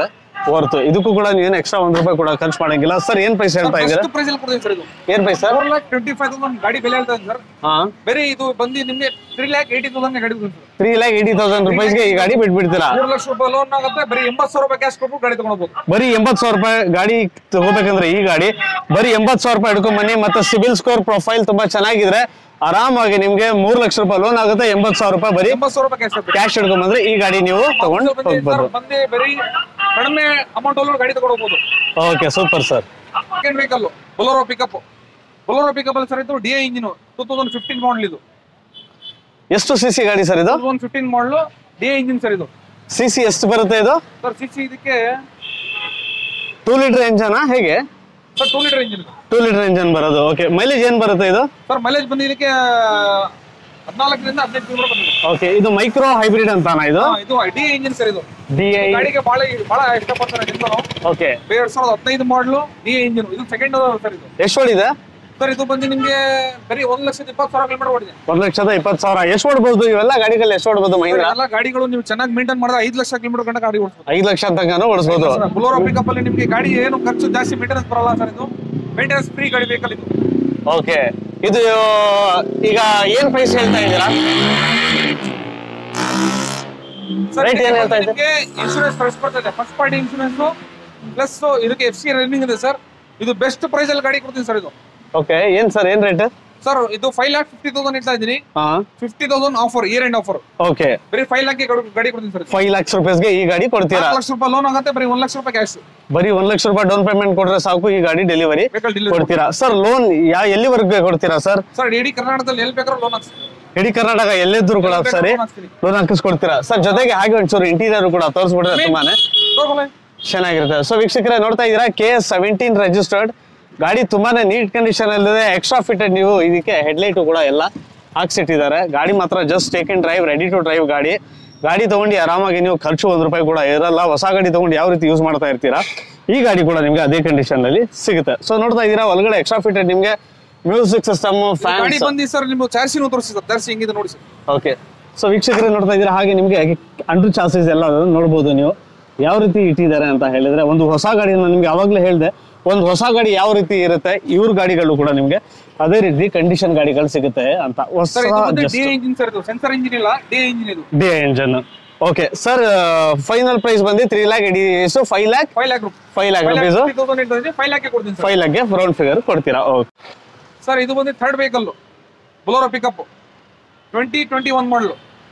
ಹೊರ್ತು ಇದಕ್ಕೂ ಕೂಡ ನೀವೇನು ಎಕ್ಸ್ಟ್ರಾ ಒಂದ್ ರೂಪಾಯಿ ಕೂಡ ಖರ್ಚು ಮಾಡಂಗಿಲ್ಲ ಸರ್ ಏನ್ ಪ್ರೈಸ್ ಹೇಳ್ತಾ ಇದ್ದೀರಾ ಬೆಸ್ಟ್ ಪ್ರೈಸ್ ಅಲ್ಲಿ ಕೊಡ್ತೀನಿ ಸರ್ ಇದು ಏನ್ price sir four lakh twenty five thousand ಗಾಡಿ ಬೆಲೆ ಹೇಳ್ತಾ ಸರ್ ಹಾ ಬೇರೆ ಇದು ಬಂದು ನಿಮ್ಗೆ ತ್ರೀ ಲ್ಯಾಕ್ ಏಯ್ಟಿ ತೌಸಂಡ್ ಗಾಡಿ ಕೊಡ್ತೀನಿ sir three lakh eighty thousand ರುಪೀಸ್ಗೆ ಈ ಗಾಡಿ ಬಿಟ್ಬಿಡ್ತೀರಾ ಮೂರು ಲಕ್ಷ ರೂಪಾಯಿ ಲೋನ್ ಆಗುತ್ತೆ ಬರೀ ಎಂಬತ್ತು ಸಾವಿರ ರೂಪಾಯಿ ಕ್ಯಾಶ್ ಕೊಟ್ಟು ಗಾಡಿ ತಗೊಳ್ಬೋದು ಬರೀ ಎಂಬತ್ ಸಾವಿರ ರೂಪಾಯಿ ಗಾಡಿ ತಗೋಬೇಕಂದ್ರೆ ಈ ಗಾಡಿ ಬರೀ ಎಂಬತ್ ಸಾವಿರ ರೂಪಾಯಿ ಹಿಡ್ಕೊಂಡ್ ಬನ್ನಿ ಮತ್ತೆ ಸಿಬಿಲ್ ಸ್ಕೋರ್ ಪ್ರೊಫೈಲ್ ತುಂಬಾ ಚೆನ್ನಾಗಿದ್ರೆ ಆರಾಮಾಗಿ ನಿಮ್ಗೆ ಮೂರ್ ಲಕ್ಷ ರೂಪಾಯಿ ಲೋನ್ ಆಗುತ್ತೆ ಎಂಬತ್ ಸಾವಿರ ರೂಪಾಯಿ ಬರೀ ಎಂಬತ್ತು ಸಾವಿರ ರೂಪಾಯಿ ಕ್ಯಾಶ್ ಆಗುತ್ತೆ ಕ್ಯಾಶ್ ಹಿಡ್ಕೊಂಡ್ ಬಂದ್ರೆ ಈ ಗಾಡಿ ನೀವು ತಗೊಂಡು ಹೋಗ್ಬೋದು ಬಂದು ಬರೀ ಕಡಿಮೆ ಅಮೌಂಟ್ ಅಲ್ಲಿ ಗಾಡಿ ತಗೊಂಡೋಗ್ಬೋದು okay super sir second vehicle ಬೊಲೋರೋ pickup Bolero pickup ಅಲ್ಲಿ ಸರ್ ಇದು D engine two thousand fifteen model ಇದು ಎಷ್ಟು ಸಿ ಸಿ ಗಾಡಿ ಸರ್ ಇದು two thousand fifteen model D engine sir ಇದು ಸಿ ಸಿ ಎಷ್ಟು ಬರುತ್ತೆ ಇದು ಸರ್ ಸಿ ಸಿ ಇದಕ್ಕೆ ಟೂ ಲೀಟರ್ ಎಂಜನಾ ಹೇಗೆ sir two litre engine two litre engine ಬರೋದು ಓಕೆ ಮೈಲೇಜ್ ಏನ್ ಬರುತ್ತೆ ಇದು ಸರ್ ಮೈಲೇಜ್ ಬಂದು ಇದಕ್ಕೆ ಹದಿನಾಲ್ಕರಿಂದ ಹದಿನೈದು ಕಿಲೋಮೀಟರ್ ಬಂದಿದೆ ಓಕೆ ಇದು ಮೈಕ್ರೋ ಹೈಬ್ರಿಡ್ ಅಂತಾನ ಇದು ಹಾ, ಇದು ಡಿ ಇಂಜಿನ್ ಸರ್ ಇದು ಡಿ ಐ ಗಾಡಿಗೆ ಬಹಳ ಬಹಳ ಇಷ್ಟಪಡ್ತಾರೆ ಜನರು ಓಕೆ ಎರಡ್ ಸಾವಿರದ ಹದಿನೈದು ಮಾಡಲು ಡಿ ಇಂಜಿನ್ ಇದು ಸೆಕೆಂಡ್ ಸರ್ ಇದು ಎಷ್ಟು ಓಡಿದೆ ಸರ್ ಇದು ಬಂದು ನಿಮ್ಗೆ ಬರೀ ಒಂದ್ ಲಕ್ಷದ ಇಪ್ಪತ್ತು ಸಾವಿರ ಕಿಲೋಮೀಟರ್ ಓಡಿದೆ ಒಂದ್ ಲಕ್ಷದ ಇಪ್ಪತ್ತು ಸಾವಿರ ಎಷ್ಟು ಓಡ್ಬೋದು ಇವೆಲ್ಲ ಗಾಡಿಗಳು ಎಷ್ಟು ಓಡ್ಬೋದು ಮಹೀಂದ್ರ ಎಲ್ಲ ಗಾಡಿಗಳು ನೀವು ಚೆನ್ನಾಗಿ ಮೇಂಟೈನ್ ಮಾಡಿದ್ರೆ ಐದು ಲಕ್ಷ ಕಿಲೋಮೀಟರ್ ಗಂಟ ಗಾಡಿ ಓಡಿಸ್ಬೋದು ಐದು ಲಕ್ಷ ತನಕನೂ ಓಡಿಸ್ಬೋದು ಬುಲೋರೋ ಪಿಕಪ್ ಅಲ್ಲಿ ನಿಮ್ಗೆ ಗಾಡಿ ಏನು ಖರ್ಚು ಜಾಸ್ತಿ ಮೇಂಟೆನೆನ್ಸ್ ಬರಲ್ಲ ಸರ್ ಇದು ಮೇಂಟೆನೆನ್ಸ್ ಫ್ರೀ ಗಾಡಿ ವೆಹಿಕಲ್ ಇದು ಓಕೆ ಇದು ಈಗ ಏನ್ ಪ್ರೈಸ್ ಹೇಳ್ತಾ ಇದ್ದೀರಾ Rate ಏನ್ ಹೇಳ್ತಾ ಇದ್ದೀರಾ? ನಿಮಗೆ ಇನ್ಶೂರೆನ್ಸ್ ಫ್ರೆಶ್ ಬರ್ತದೆ ಫಸ್ಟ್ ಪಾರ್ಟಿ ಇನ್ಶೂರೆನ್ಸ್ ಪ್ಲಸ್ ಇದಕ್ಕೆ ಎಫ್ ಸಿ ರನ್ನಿಂಗ್ ಇದೆ ಸರ್ ಇದು ಬೆಸ್ಟ್ ಪ್ರೈಸ್ ಅಲ್ಲಿ ಗಾಡಿ ಕೊಡ್ತೀನಿ ಸರ್ ಇದು ಓಕೆ ಏನ್ ಸರ್ ಏನ್ ರೇಟ್ ಸರ್ ಇದು ಫೈವ್ ಲ್ಯಾಕ್ ಫಿಫ್ಟಿ ತೌಸಂಡ್ ಇಡ್ತಾ ಇದ್ದೀನಿ ಹಾ fifty thousand offer year end offer okay ಬರೀ ಫೈವ್ ಲ್ಯಾಕ್ ಗಾಡಿ ಕೊಡ್ತೀನಿ ಸರ್ ಫೈವ್ ಲ್ಯಾಕ್ಸ್ ರುಪೀಸ್ಗೆ ಈ ಗಾಡಿ ಕೊಡ್ತೀರಾ ನಾಲ್ಕು ಲಕ್ಷ ರೂಪಾಯಿ ಲೋನ್ ಆಗುತ್ತೆ ಬರೀ ಒಂದ್ ಲಕ್ಷ ರೂಪಾಯಿ ಕ್ಯಾಶ್ ಬರೀ ಒಂದ್ ಲಕ್ಷ ರೂಪಾಯಿ ಡೌನ್ ಪೇಮೆಂಟ್ ಕೊಟ್ರೆ ಸಾಕು ಈ ಗಾಡಿ ಡೆಲಿವರಿ ವೆಹಿಕಲ್ ಡಿಲಿವರಿ ಕೊಡ್ತೀರಾ ಸರ್ ಲೋನ್ ಯಾ ಎಲ್ಲಿವರೆಗೆ ಕೊಡ್ತೀರಾ ಸರ್ ಸರ್ ಇಡೀ ಕರ್ನಾಟಕದಲ್ಲಿ ಎಲ್ಲಿ ಬೇಕಾದ್ರೂ ಲೋನ್ ಹಾಕ್ಸ್ತೀನಿ ಇಡೀ ಕರ್ನಾಟಕ ಎಲ್ಲಿದ್ರು ಕೂಡ ಎಲ್ಲಿ ಸರಿ ಬೇಕಾದ್ರೂ ಹಾಕ್ಸ್ತೀನಿ ಲೋನ್ ಹಾಕಿಸ್ಕೊಡ್ತೀರಾ ಸರ್ ಜೊತೆಗೆ ಹಾಗೆ ಒಂಚೂರು ಇಂಟೀರಿಯರ್ ಕೂಡ ತೋರಿಸ್ಬಿಟ್ರೆ ತುಂಬಾನೇ ಹೋಗಲ್ಲ ಚೆನ್ನಾಗಿರುತ್ತೆ ಸೊ ವೀಕ್ಷಕರೇ ನೋಡ್ತಾ ಇದ್ದೀರಾ ಕೆ ಎಸ್ ಸೆವೆಂಟೀನ್ ರಿಜಿಸ್ಟರ್ಡ್ ಗಾಡಿ ತುಂಬಾನೇ ನೀಟ್ ಕಂಡೀಷನ್ ಅಲ್ಲಿದೆ ಎಕ್ಸ್ಟ್ರಾ ಫಿಟೆಡ್ ನೀವು ಇದಕ್ಕೆ ಹೆಡ್ಲೈಟು ಕೂಡ ಎಲ್ಲ ಹಾಕ್ಸಿಟ್ಟಿದ್ದಾರೆ ಗಾಡಿ ಮಾತ್ರ just take and drive ready to drive ಗಾಡಿ ಗಾಡಿ ತಗೊಂಡು ಆರಾಮಾಗಿ ನೀವು ಖರ್ಚು ಒಂದ್ ರೂಪಾಯಿ ಕೂಡ ಇರಲ್ಲ ಹೊಸ ಗಾಡಿ ತಗೊಂಡು ಯಾವ ರೀತಿ ಯೂಸ್ ಮಾಡ್ತಾ ಇರ್ತೀರಾ ಈ ಗಾಡಿ ಕೂಡ ನಿಮ್ಗೆ ಅದೇ ಕಂಡೀಷನ್ ಅಲ್ಲಿ ಸಿಗುತ್ತೆ ಸೊ ನೋಡ್ತಾ ಇದ್ದೀರಾ ಒಳಗಡೆ ಎಕ್ಸ್ಟ್ರಾ ಫಿಟೆಡ್ ನಿಮ್ಗೆ ಮ್ಯೂಸಿಕ್ ಸಿಸ್ಟಮ್ ಗಾಡಿ ಫ್ಯಾನ್ಸ್ ಬಂದಿ ಸರ್ ನಿಮ್ಗೆ ಚಾರ್ಸಿನೂ ತೋರಿಸಿ ಸರ್ ಚಾರ್ಸಿ ಹೆಂಗಿದೆ ನೋಡಿ ಸರ್ ಓಕೆ ಸೊ ವೀಕ್ಷಕರೇ ನೋಡ್ತಾ ಇದ್ದೀರಾ ಹಾಗೆ ನಿಮಗೆ ಅಂಡರ್ ಚಾಸಸ್ ಎಲ್ಲ ನೋಡ್ಬೋದು ನೀವು ಯಾವ ರೀತಿ ಇಟ್ಟಿದ್ದಾರೆ ಅಂತ ಹೇಳಿದ್ರೆ ಒಂದು ಹೊಸ ಗಾಡಿನ ನಿಮ್ಗೆ ಯಾವಾಗಲೇ ಹೇಳಿದೆ ಒಂದು ಹೊಸ ಗಾಡಿ ಯಾವ ರೀತಿ ಇರುತ್ತೆ ಇವ್ರ ಗಾಡಿಗಳು ಕೂಡ ನಿಮ್ಗೆ ಅದೇ ರೀತಿ ಕಂಡೀಷನ್ ಗಾಡಿಗಳು ಸಿಗುತ್ತೆ ಅಂತ ಹೊಸ ಸರ್ ಇದು ಬಂದು ಡಿ ಇಂಜಿನ್ ಸರ್ ಇದು ಸೆನ್ಸರ್ ಇಂಜಿನ್ ಇಲ್ಲ ಡಿ ಇಂಜಿನ್ ಇದು D engine okay sir final price ಬಂದು ತ್ರೀ ಲ್ಯಾಕ್ ಇಡೀ ಎಷ್ಟು five lakh five lakh rupees five lakh five rupees lakh thousand ಇರ್ತದೆ ಫೈವ್ ಲ್ಯಾಕ್ ಕೊಡ್ತೀನಿ ಸರ್ ಫೈವ್ ಲ್ಯಾಕ್ಗೆ ರೌಂಡ್ ಫಿಗರ್ ಕೊಡ್ತೀರಾ ಓಕೆ ಸರ್ ಇದು ಬಂದು third vehicle ಬೊಲೋರೋ pickup twenty twenty one ಮಾಡಲು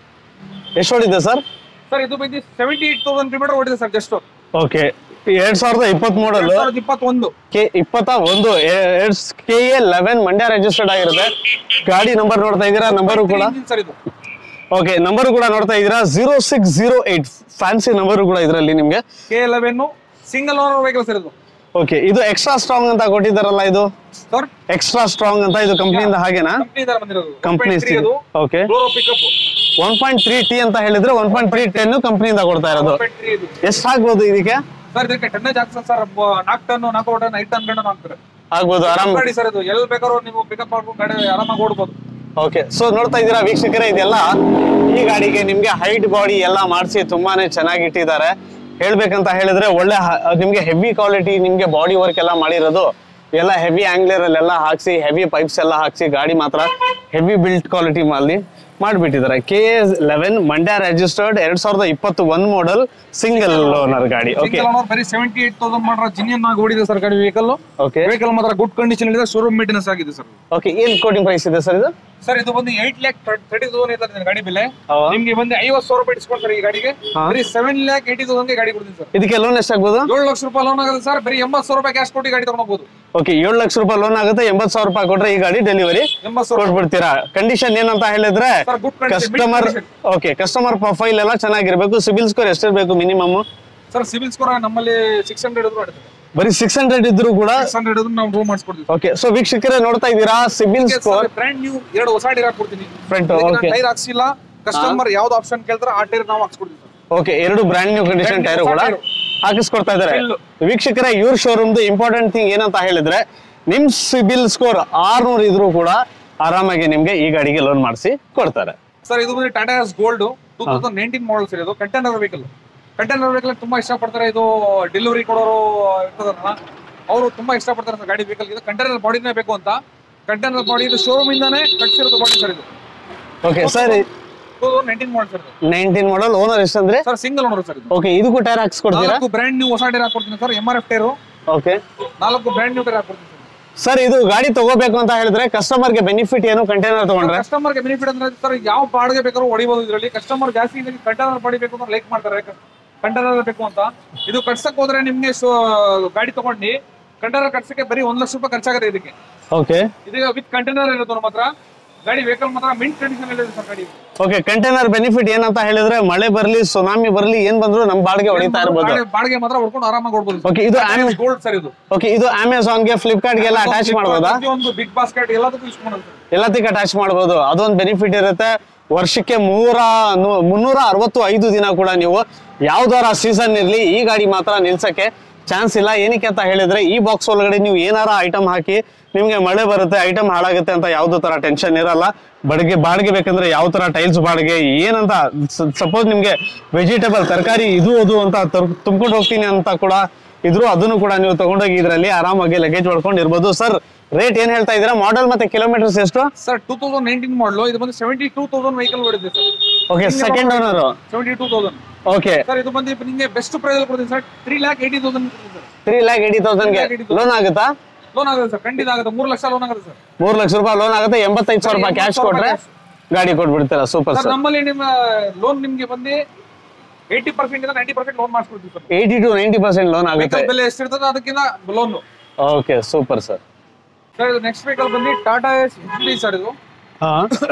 ಎಷ್ಟು ಹೊಡಿದೆ ಸರ್ ಸರ್ ಇದು ಬಂದು ಸೆವೆಂಟಿ ಏಟ್ ತೌಸಂಡ್ ಕಿಲೋಮೀಟರ್ ಓಡಿದೆ ಸರ್ ಜಸ್ಟ್ ಓಕೆ ಎರಡ್ ಸಾವಿರದ ಇಪ್ಪತ್ತ್ ಮೂರಲ್ಲೂ ಸಾವಿರದ ಇಪ್ಪತ್ತೊಂದು ಕೆ ಇಪ್ಪತ್ತ ಒಂದು K A eleven Mandya registered ಆಗಿರುತ್ತೆ ಗಾಡಿ ನಂಬರ್ ನೋಡ್ತಾ ಇದ್ದೀರಾ ನಂಬರು ಕೂಡ ಇಂಜಿನ್ ಸರ್ ಇದು ಓಕೆ ನಂಬರ್ ಕೂಡ ನೋಡ್ತಾ ಇದ್ದೀರಾ zero six zero eight fancy number ಕೂಡ ಇದರಲ್ಲಿ ನಿಮ್ಗೆ K eleven single owner vehicle sir ಇದು ಓಕೆ ಇದು ಎಕ್ಸ್ಟ್ರಾ ಸ್ಟ್ರಾಂಗ್ ಅಂತ ಕೊಟ್ಟಿದ್ದಾರಲ್ಲ ಇದು ಸರ್ ಎಕ್ಸ್ಟ್ರಾ ಸ್ಟ್ರಾಂಗ್ ಅಂತ ಇದು ಕಂಪ್ನಿಯಿಂದ ಹಾಗೇನಾ ಕಂಪ್ನಿ ಬಂದಿರೋದು ಕಂಪ್ನಿ ಅದು okay Bolero pickup one point three T ಅಂತ ಹೇಳಿದ್ರೆ ಒನ್ ಪಾಯಿಂಟ್ ತ್ರೀ ಟೆನ್ ಕಂಪ್ನಿಯಿಂದ ಕೊಡ್ತಾ ಇರೋದು ಇದು ಎಷ್ಟು ಆಗ್ಬೋದು ಇದಕ್ಕೆ ಸರ್ ಇದಕ್ಕೆ ಟನ್ನೇಜ್ ಆಗ್ತದೆ ಸರ್ ನಾಲ್ಕು ಟನ್ ನಾಲ್ಕು ಟನ್ ಐದು ಟನ್ ಗಂಟೆ ಹಾಕ್ತಾರೆ ಆಗ್ಬೋದು ಆರಾಮ್ ಗಾಡಿ ಸರ್ ಇದು ಎಲ್ಲಿ ಬೇಕಾದ್ರೂ ನೀವು ಪಿಕಪ್ ಮಾಡ್ಕೊಂಡು ಗಾಡಿ ಆರಾಮಾಗಿ ಓಡ್ಬೋದು ಓಕೆ ಸೊ ನೋಡ್ತಾ ಇದ್ದೀರಾ ವೀಕ್ಷಕರೇ ಇದೆಲ್ಲ ಈ ಗಾಡಿಗೆ ನಿಮ್ಗೆ ಹೈಟ್ ಬಾಡಿ ಎಲ್ಲ ಮಾಡಿಸಿ ತುಂಬಾನೇ ಚೆನ್ನಾಗಿ ಇಟ್ಟಿದ್ದಾರೆ ಹೇಳ್ಬೇಕಂತ ಹೇಳಿದ್ರೆ ಒಳ್ಳೆ ಹ- ನಿಮ್ಗೆ ಹೆವಿ ಕ್ವಾಲಿಟಿ ನಿಮ್ಗೆ ಬಾಡಿ ವರ್ಕ್ ಎಲ್ಲ ಮಾಡಿರೋದು ಎಲ್ಲ ಹೆವಿ ಆಂಗ್ಲರ್ ಅಲ್ಲೆಲ್ಲ ಹಾಕ್ಸಿ ಹೆವಿ ಪೈಪ್ಸ್ ಎಲ್ಲ ಹಾಕ್ಸಿ ಗಾಡಿ ಮಾತ್ರ ಹೆವಿ ಬಿಲ್ಟ್ ಕ್ವಾಲಿಟಿ ಮಾಡಿ ಮಾಡಿಬಿಟ್ಟಿದ್ದಾರೆ K A eleven Mandya registered ಎರಡ್ ಸಾವಿರದ ಇಪ್ಪತ್ತು ಒನ್ ಮಾಡೆಲ್ ಸಿಂಗಲ್ ಓನರ್ ಗಾಡಿ ಓಕೆ ಸಿಂಗಲ್ ಓನರ್ ಬರೀ ಸೆವೆಂಟಿ ಏಟ್ ತೌಸಂಡ್ ಮಾಡ್ರ ಜಿನಿಯನ್ ಆಗಿ ಓಡಿದೆ ಸರ್ ಗಾಡಿ ವೆಹಿಕಲ್ ಓಕೆ ವೆಹಿಕಲ್ ಮಾತ್ರ ಗುಡ್ ಕಂಡೀಷನ್ ಇದೆ ಶೋರೂಮ್ ಮೇಂಟೆನೆನ್ಸ್ ಆಗಿದೆ ಸರ್ ಓಕೆ ಏನ್ ಕೋಟಿಂಗ್ ಪ್ರೈಸ್ ಇದೆ ಸರ್ ಇದು ಸರ್ ಇದು ಬಂದು ಏಟ್ ಲ್ಯಾಕ್ ತರ್ಟಿ ತೌಸಂಡ್ ಇರ್ತದೆ ಗಾಡಿ ಬೆಲೆ ಅವ? ನಿಮ್ಗೆ ಬಂದು ಐವತ್ತು ಸಾವಿರ ರೂಪಾಯಿ ಡಿಸ್ಕೌಂಟ್ ಸರ್ ಈ ಗಾಡಿಗೆ ಹಾ. ಬರೀ ಸೆವೆನ್ ಲ್ಯಾಕ್ ಏಯ್ಟಿ ತೌಸಂಡ್ ಗಾಡಿ ಕೊಡ್ತೀನಿ ಸರ್ ಇದಕ್ಕೆ ಲೋನ್ ಎಷ್ಟಾಗ್ಬೋದು ಏಳು ಲಕ್ಷ ರೂಪಾಯಿ ಲೋನ್ ಆಗುತ್ತೆ ಸರ್ ಬರೀ ಎಂಬತ್ತು ಸಾವಿರ ರೂಪಾಯಿ ಕ್ಯಾಶ್ ಕೊಟ್ಟು ಗಾಡಿ ತಗೊಂಡೋಗ್ಬೋದು ಓಕೆ ಏಳು ಲಕ್ಷ ರೂಪಾಯಿ ಲೋನ್ ಆಗುತ್ತೆ ಎಂಬತ್ತು ಸಾವಿರ ರೂಪಾಯಿ ಕೊಟ್ರೆ ಈ ಗಾಡಿ ಡೆಲಿವರಿ ಎಂಬತ್ತು ಸಾವಿರ ಕೊಟ್ಬಿಡ್ತೀರಾ ಕಂಡೀಷನ್ ಏನಂತ ಹೇಳಿದ್ರೆ Sir, good condition, customer mid condition. Okay customer profile ಎಲ್ಲ ಚೆನ್ನಾಗಿರ್ಬೇಕು ಸಿಬಿಲ್ ಸ್ಕೋರ್ ಎಷ್ಟಿರ್ಬೇಕು ಮಿನಿಮಮ್ ಸರ್ ಸಿವಿಲ್ ಸ್ಕೋರ್ ನಮ್ಮಲ್ಲಿ ಸಿಕ್ಸ್ ಹಂಡ್ರೆಡ್ ಇದ್ರು ಆಡ್ತದೆ ಬರೀ ಸಿಕ್ಸ್ ಹಂಡ್ರೆಡ್ ಇದ್ರು ಕೂಡ ಸಿಕ್ಸ್ ಹಂಡ್ರೆಡ್ ಇದ್ರು ನಾವು ರೂಮ್ ಮಾಡಿಸ್ಕೊಡ್ತೀವಿ ಓಕೆ ಸೊ ವೀಕ್ಷಕರೇ ನೋಡ್ತಾ ಇದ್ದೀರಾ ಸಿಬಿಲ್ ಸ್ಕೋರ್ ಬ್ರ್ಯಾಂಡ್ ನ್ಯೂ ಎರಡು ಹೊಸ ಟೈರ್ ಹಾಕ್ಕೊಡ್ತೀನಿ Front, okay. ಟೈರ್ ಹಾಕ್ಸಿಲ್ಲ ಕಸ್ಟಮರ್ ಯಾವ್ದು ಆಪ್ಷನ್ ಕೇಳ್ತಾರೆ ಆ ಟೈರ್ ನಾವು ಹಾಕ್ಸ್ಕೊಡ್ತೀವಿ ಸರ್ ಓಕೆ ಎರಡು brand new condition Brand new tyre ಕೂಡ tyre. ಹಾಕಿಸ್ಕೊಡ್ತಾ ಇದ್ದಾರೆ Full. ವೀಕ್ಷಕರೇ ಇವ್ರ ಶೋರೂಮ್ದು ಇಂಪಾರ್ಟೆಂಟ್ ಥಿಂಗ್ ಏನಂತ ಹೇಳಿದ್ರೆ ನಿಮ್ ಸಿಬಿಲ್ ಸ್ಕೋರ್ ಆರ್ನೂರ್ ಇದ್ರು ಕೂಡ ಆರಾಮಾಗಿ ನಿಮ್ಗೆ ಈ ಗಾಡಿಗೆ ಲೋನ್ ಮಾಡಿಸಿ ಕೊಡ್ತಾರೆ ಸರ್ ಇದು ಬಂದು Tata Ace gold two thousand nineteen model sir ಇದು ಕಂಟೈನರ್ ವೆಹಿಕಲ್ ಕಂಟೈನರ್ ವೆಹಿಕಲ್ ತುಂಬಾ ಇಷ್ಟಪಡ್ತಾರೆ ಇದು ಡೆಲಿವರಿ ಕೊಡೋರು ಇರ್ತದಲ್ಲ ಅವರು ತುಂಬಾ ಇಷ್ಟಪಡ್ತಾರೆ ಸರ್ ಗಾಡಿ ವೆಹಿಕಲ್ ಇದು ಕಂಟೈನರ್ ಬಾಡಿನೇ ಬೇಕು ಅಂತ ಕಂಟೈನರ್ ಬಾಡಿ ಇದು ಶೋರೂಮ್ ಇಂದಾನೆ ಕಟ್ಸಿರೋದು ಬಾಡಿ ಸರ್ ಇದು okay sir two nineteen model sir ಇದು ನೈನ್ಟೀನ್ ಮಾಡಲ್ ಓನರ್ ಎಷ್ಟಂದ್ರೆ ಸರ್ ಸಿಂಗಲ್ ಓನರ್ ಸರ್ ಇದು ಓಕೆ ಇದಕ್ಕೂ ಟೈರ್ ಹಾಕ್ಸ್ಕೊಡ್ತೀರಾ ನಾಲ್ಕು ಬ್ರ್ಯಾಂಡ್ ನ್ಯೂ ಹೊಸ ಟೈರ್ ಹಾಕೊಡ್ತೀನಿ sir M R F tyre okay ನಾಲ್ಕು ಬ್ರ್ಯಾಂಡ್ ನ್ಯೂ ಟೈರ್ ಹಾಕೊಡ್ತೀನಿ ಸರ್ ಇದು ಗಾಡಿ ತಗೋಬೇಕು ಅಂತ ಹೇಳಿದ್ರೆ ಕಸ್ಟಮರ್ಗೆ ಬೆನಿಫಿಟ್ ಏನು ಕಂಟೈನರ್ ತಗೊಂಡ್ರೆ ಕಸ್ಟಮರ್ಗೆ ಬೆನಿಫಿಟ್ ಅಂದ್ರೆ ಸರ್ ಯಾವ ಬಾಡಿಗೆ ಬೇಕಾದ್ರೂ ಹೊಡಿಬಹುದು ಇದರಲ್ಲಿ ಕಸ್ಟಮರ್ ಜಾಸ್ತಿ ಕಂಟೈನರ್ ಬಾಡಿ ಬೇಕು ಅಂತ ಲೈಕ್ ಮಾಡ್ತಾರೆ ಕಂಟೈನರ್ ಬೇಕು ಅಂತ ಇದು ಕಟ್ಸಕ್ ಹೋದ್ರೆ ನಿಮ್ಗೆ ಸೊ- ಗಾಡಿ ತಗೊಂಡು ಕಂಟೈನರ್ ಕಟ್ಸಕ್ಕೆ ಬರೀ ಒಂದ್ ಲಕ್ಷ ರೂಪಾಯಿ ಖರ್ಚಾಗುತ್ತೆ ಇದಕ್ಕೆ ಓಕೆ ಇದೀಗ ವಿತ್ ಕಂಟೈನರ್ ಇರೋದು ನಮ್ಮ ಹತ್ರ ಗಾಡಿ ವೆಹಿಕಲ್ ಮಾತ್ರ ಮಿಂಟ್ ಕಂಡೀಷನ್ ಇದೆ ಸರ್ ಗಾಡಿ ಓಕೆ ಕಂಟೈನರ್ ಬೆನಿಫಿಟ್ ಏನಂತ ಹೇಳಿದ್ರೆ ಮಳೆ ಬರ್ಲಿ ಸುನಾಮಿ ಬರ್ಲಿ ಏನ್ ಬಂದ್ರು ನಮ್ ಬಾಡಿಗೆ ಹೊಡಿತಾ ಇರ್ಬೋದು ಗಾಡಿ ಬಾಡಿಗೆ ಮಾತ್ರ ಹೊಡ್ಕೊಂಡು ಆರಾಮಾಗಿ ಹೊಡ್ಬೋದು ಓಕೆ ಇದು ಆಮೆ- ಗೋಲ್ಡ್ ಸರ್ ಇದು ಓಕೆ ಇದು ಅಮೆಝಾನ್ಗೆ ಫ್ಲಿಪ್ಕಾರ್ಟ್ಗೆಲ್ಲ ಅಟ್ಯಾಚ್ ಮಾಡ್ಬೋದಾ ಒಂದು ಬಿಗ್ ಬಾಸ್ಕೆಟ್ ಎಲ್ಲದಕ್ಕೂ ಯೂಸ್ ಮಾಡೋದು ಸರ್ ಎಲ್ಲದಕ್ಕೆ ಅಟ್ಯಾಚ್ ಮಾಡ್ಬೋದು ಅದೊಂದು ಬೆನಿಫಿಟ್ ಇರುತ್ತೆ ವರ್ಷಕ್ಕೆ ಮೂರ ನು- ಮುನ್ನೂರ ಅರವತ್ತು ಐದು ದಿನ ಕೂಡ ನೀವು ಯಾವ್ದಾರ ಸೀಸನ್ ಇರ್ಲಿ ಈ ಗಾಡಿ ಮಾತ್ರ ನಿಲ್ಸಕ್ಕೆ ಚಾನ್ಸ್ ಇಲ್ಲ ಏನಕ್ಕೆ ಅಂತ ಹೇಳಿದ್ರೆ ಈ ಬಾಕ್ಸ್ ಒಳಗಡೆ ನೀವು ಏನಾರ ಐಟಮ್ ಹಾಕಿ ನಿಮ್ಗೆ ಮಳೆ ಬರುತ್ತೆ ಐಟಮ್ ಹಾಳಾಗುತ್ತೆ ಅಂತ ಯಾವ್ದು ತರ ಟೆನ್ಷನ್ ಇರಲ್ಲ ಬಡಿಗೆ ಬಾಡಿಗೆ ಬೇಕಂದ್ರೆ ಯಾವ ತರ ಟೈಲ್ಸ್ ಬಾಡಿಗೆ ಏನಂತ ಸಪೋಸ್ ನಿಮ್ಗೆ ವೆಜಿಟೇಬಲ್ ತರಕಾರಿ ಇದು ಅದು ಅಂತ ತುಂಬಿಕೊಂಡು ಹೋಗ್ತೀನಿ ಅಂತ ಕೂಡ ಇದ್ರು ಅದನ್ನು ಕೂಡ ನೀವು ತಗೊಂಡೋಗಿ ಇದರಲ್ಲಿ ಆರಾಮಾಗಿ ಲಗೇಜ್ ಹೊಡ್ಕೊಂಡು ಇರ್ಬೋದು ಸರ್ ರೇಟ್ ಏನ್ ಹೇಳ್ತಾ ಇದ್ದೀರಾ ಮಾಡೆಲ್ ಮತ್ತೆ ಕಿಲೋಮೀಟರ್ಸ್ ಎಷ್ಟು sir two thousand nineteen model ಇದು ಬಂದು ಸೆವೆಂಟಿ ಟೂ ತೌಸಂಡ್ ವೆಹಿಕಲ್ ಹೊಡಿದೆ sir okay second owner seventy two thousand okay sir ಇದು ಬಂದು ನಿಮಗೆ ಬೆಸ್ಟ್ ಪ್ರೈಸ್ ಅಲ್ಲಿ ಕೊಡ್ತೀನಿ sir three lakh eighty thousand sir three lakh eighty ತೌಸಂಡ್ಗೆ ಲೋನ್ ಆಗುತ್ತಾ ಲೋನ್ ಆಗುತ್ತೆ ಸರ್ ಖಂಡಿತ ಆಗುತ್ತೆ ಮೂರು ಲಕ್ಷ ಲೋನ್ ಆಗುತ್ತೆ ಸರ್ ಮೂರ್ ಲಕ್ಷ ರೂಪಾಯಿ ಲೋನ್ ಆಗುತ್ತೆ ಎಂಬತ್ತೈದು ಸಾವಿರ ರೂಪಾಯಿ ಕ್ಯಾಶ್ ಕೊಟ್ರೆ ಗಾಡಿ ಕೊಟ್ಬಿಡ್ತೀರಾ ಸೂಪರ್ ಸರ್ ಸರ್ ನಮ್ಮಲ್ಲಿ ನಿಮ್ಮ ಲೋನ್ ನಿಮ್ಗೆ ಬಂದು ಏಯ್ಟಿ ಪರ್ಸೆಂಟ್ ಇಂದ ನೈಂಟಿ ಪರ್ಸೆಂಟ್ ಲೋನ್ ಮಾಡಿಸ್ಕೊಡ್ತೀವಿ sir eighty to ninety percent loan ಆಗುತ್ತೆ ವೆಹಿಕಲ್ ಬೆಲೆ ಎಷ್ಟಿರ್ತದೆ ಅದಕ್ಕಿಂತ loan okay super sir sir ಇದು ನೆಕ್ಸ್ಟ್ ವೆಹಿಕಲ್ ಬಂದು Tata S H D sir ಇದು ಹಾ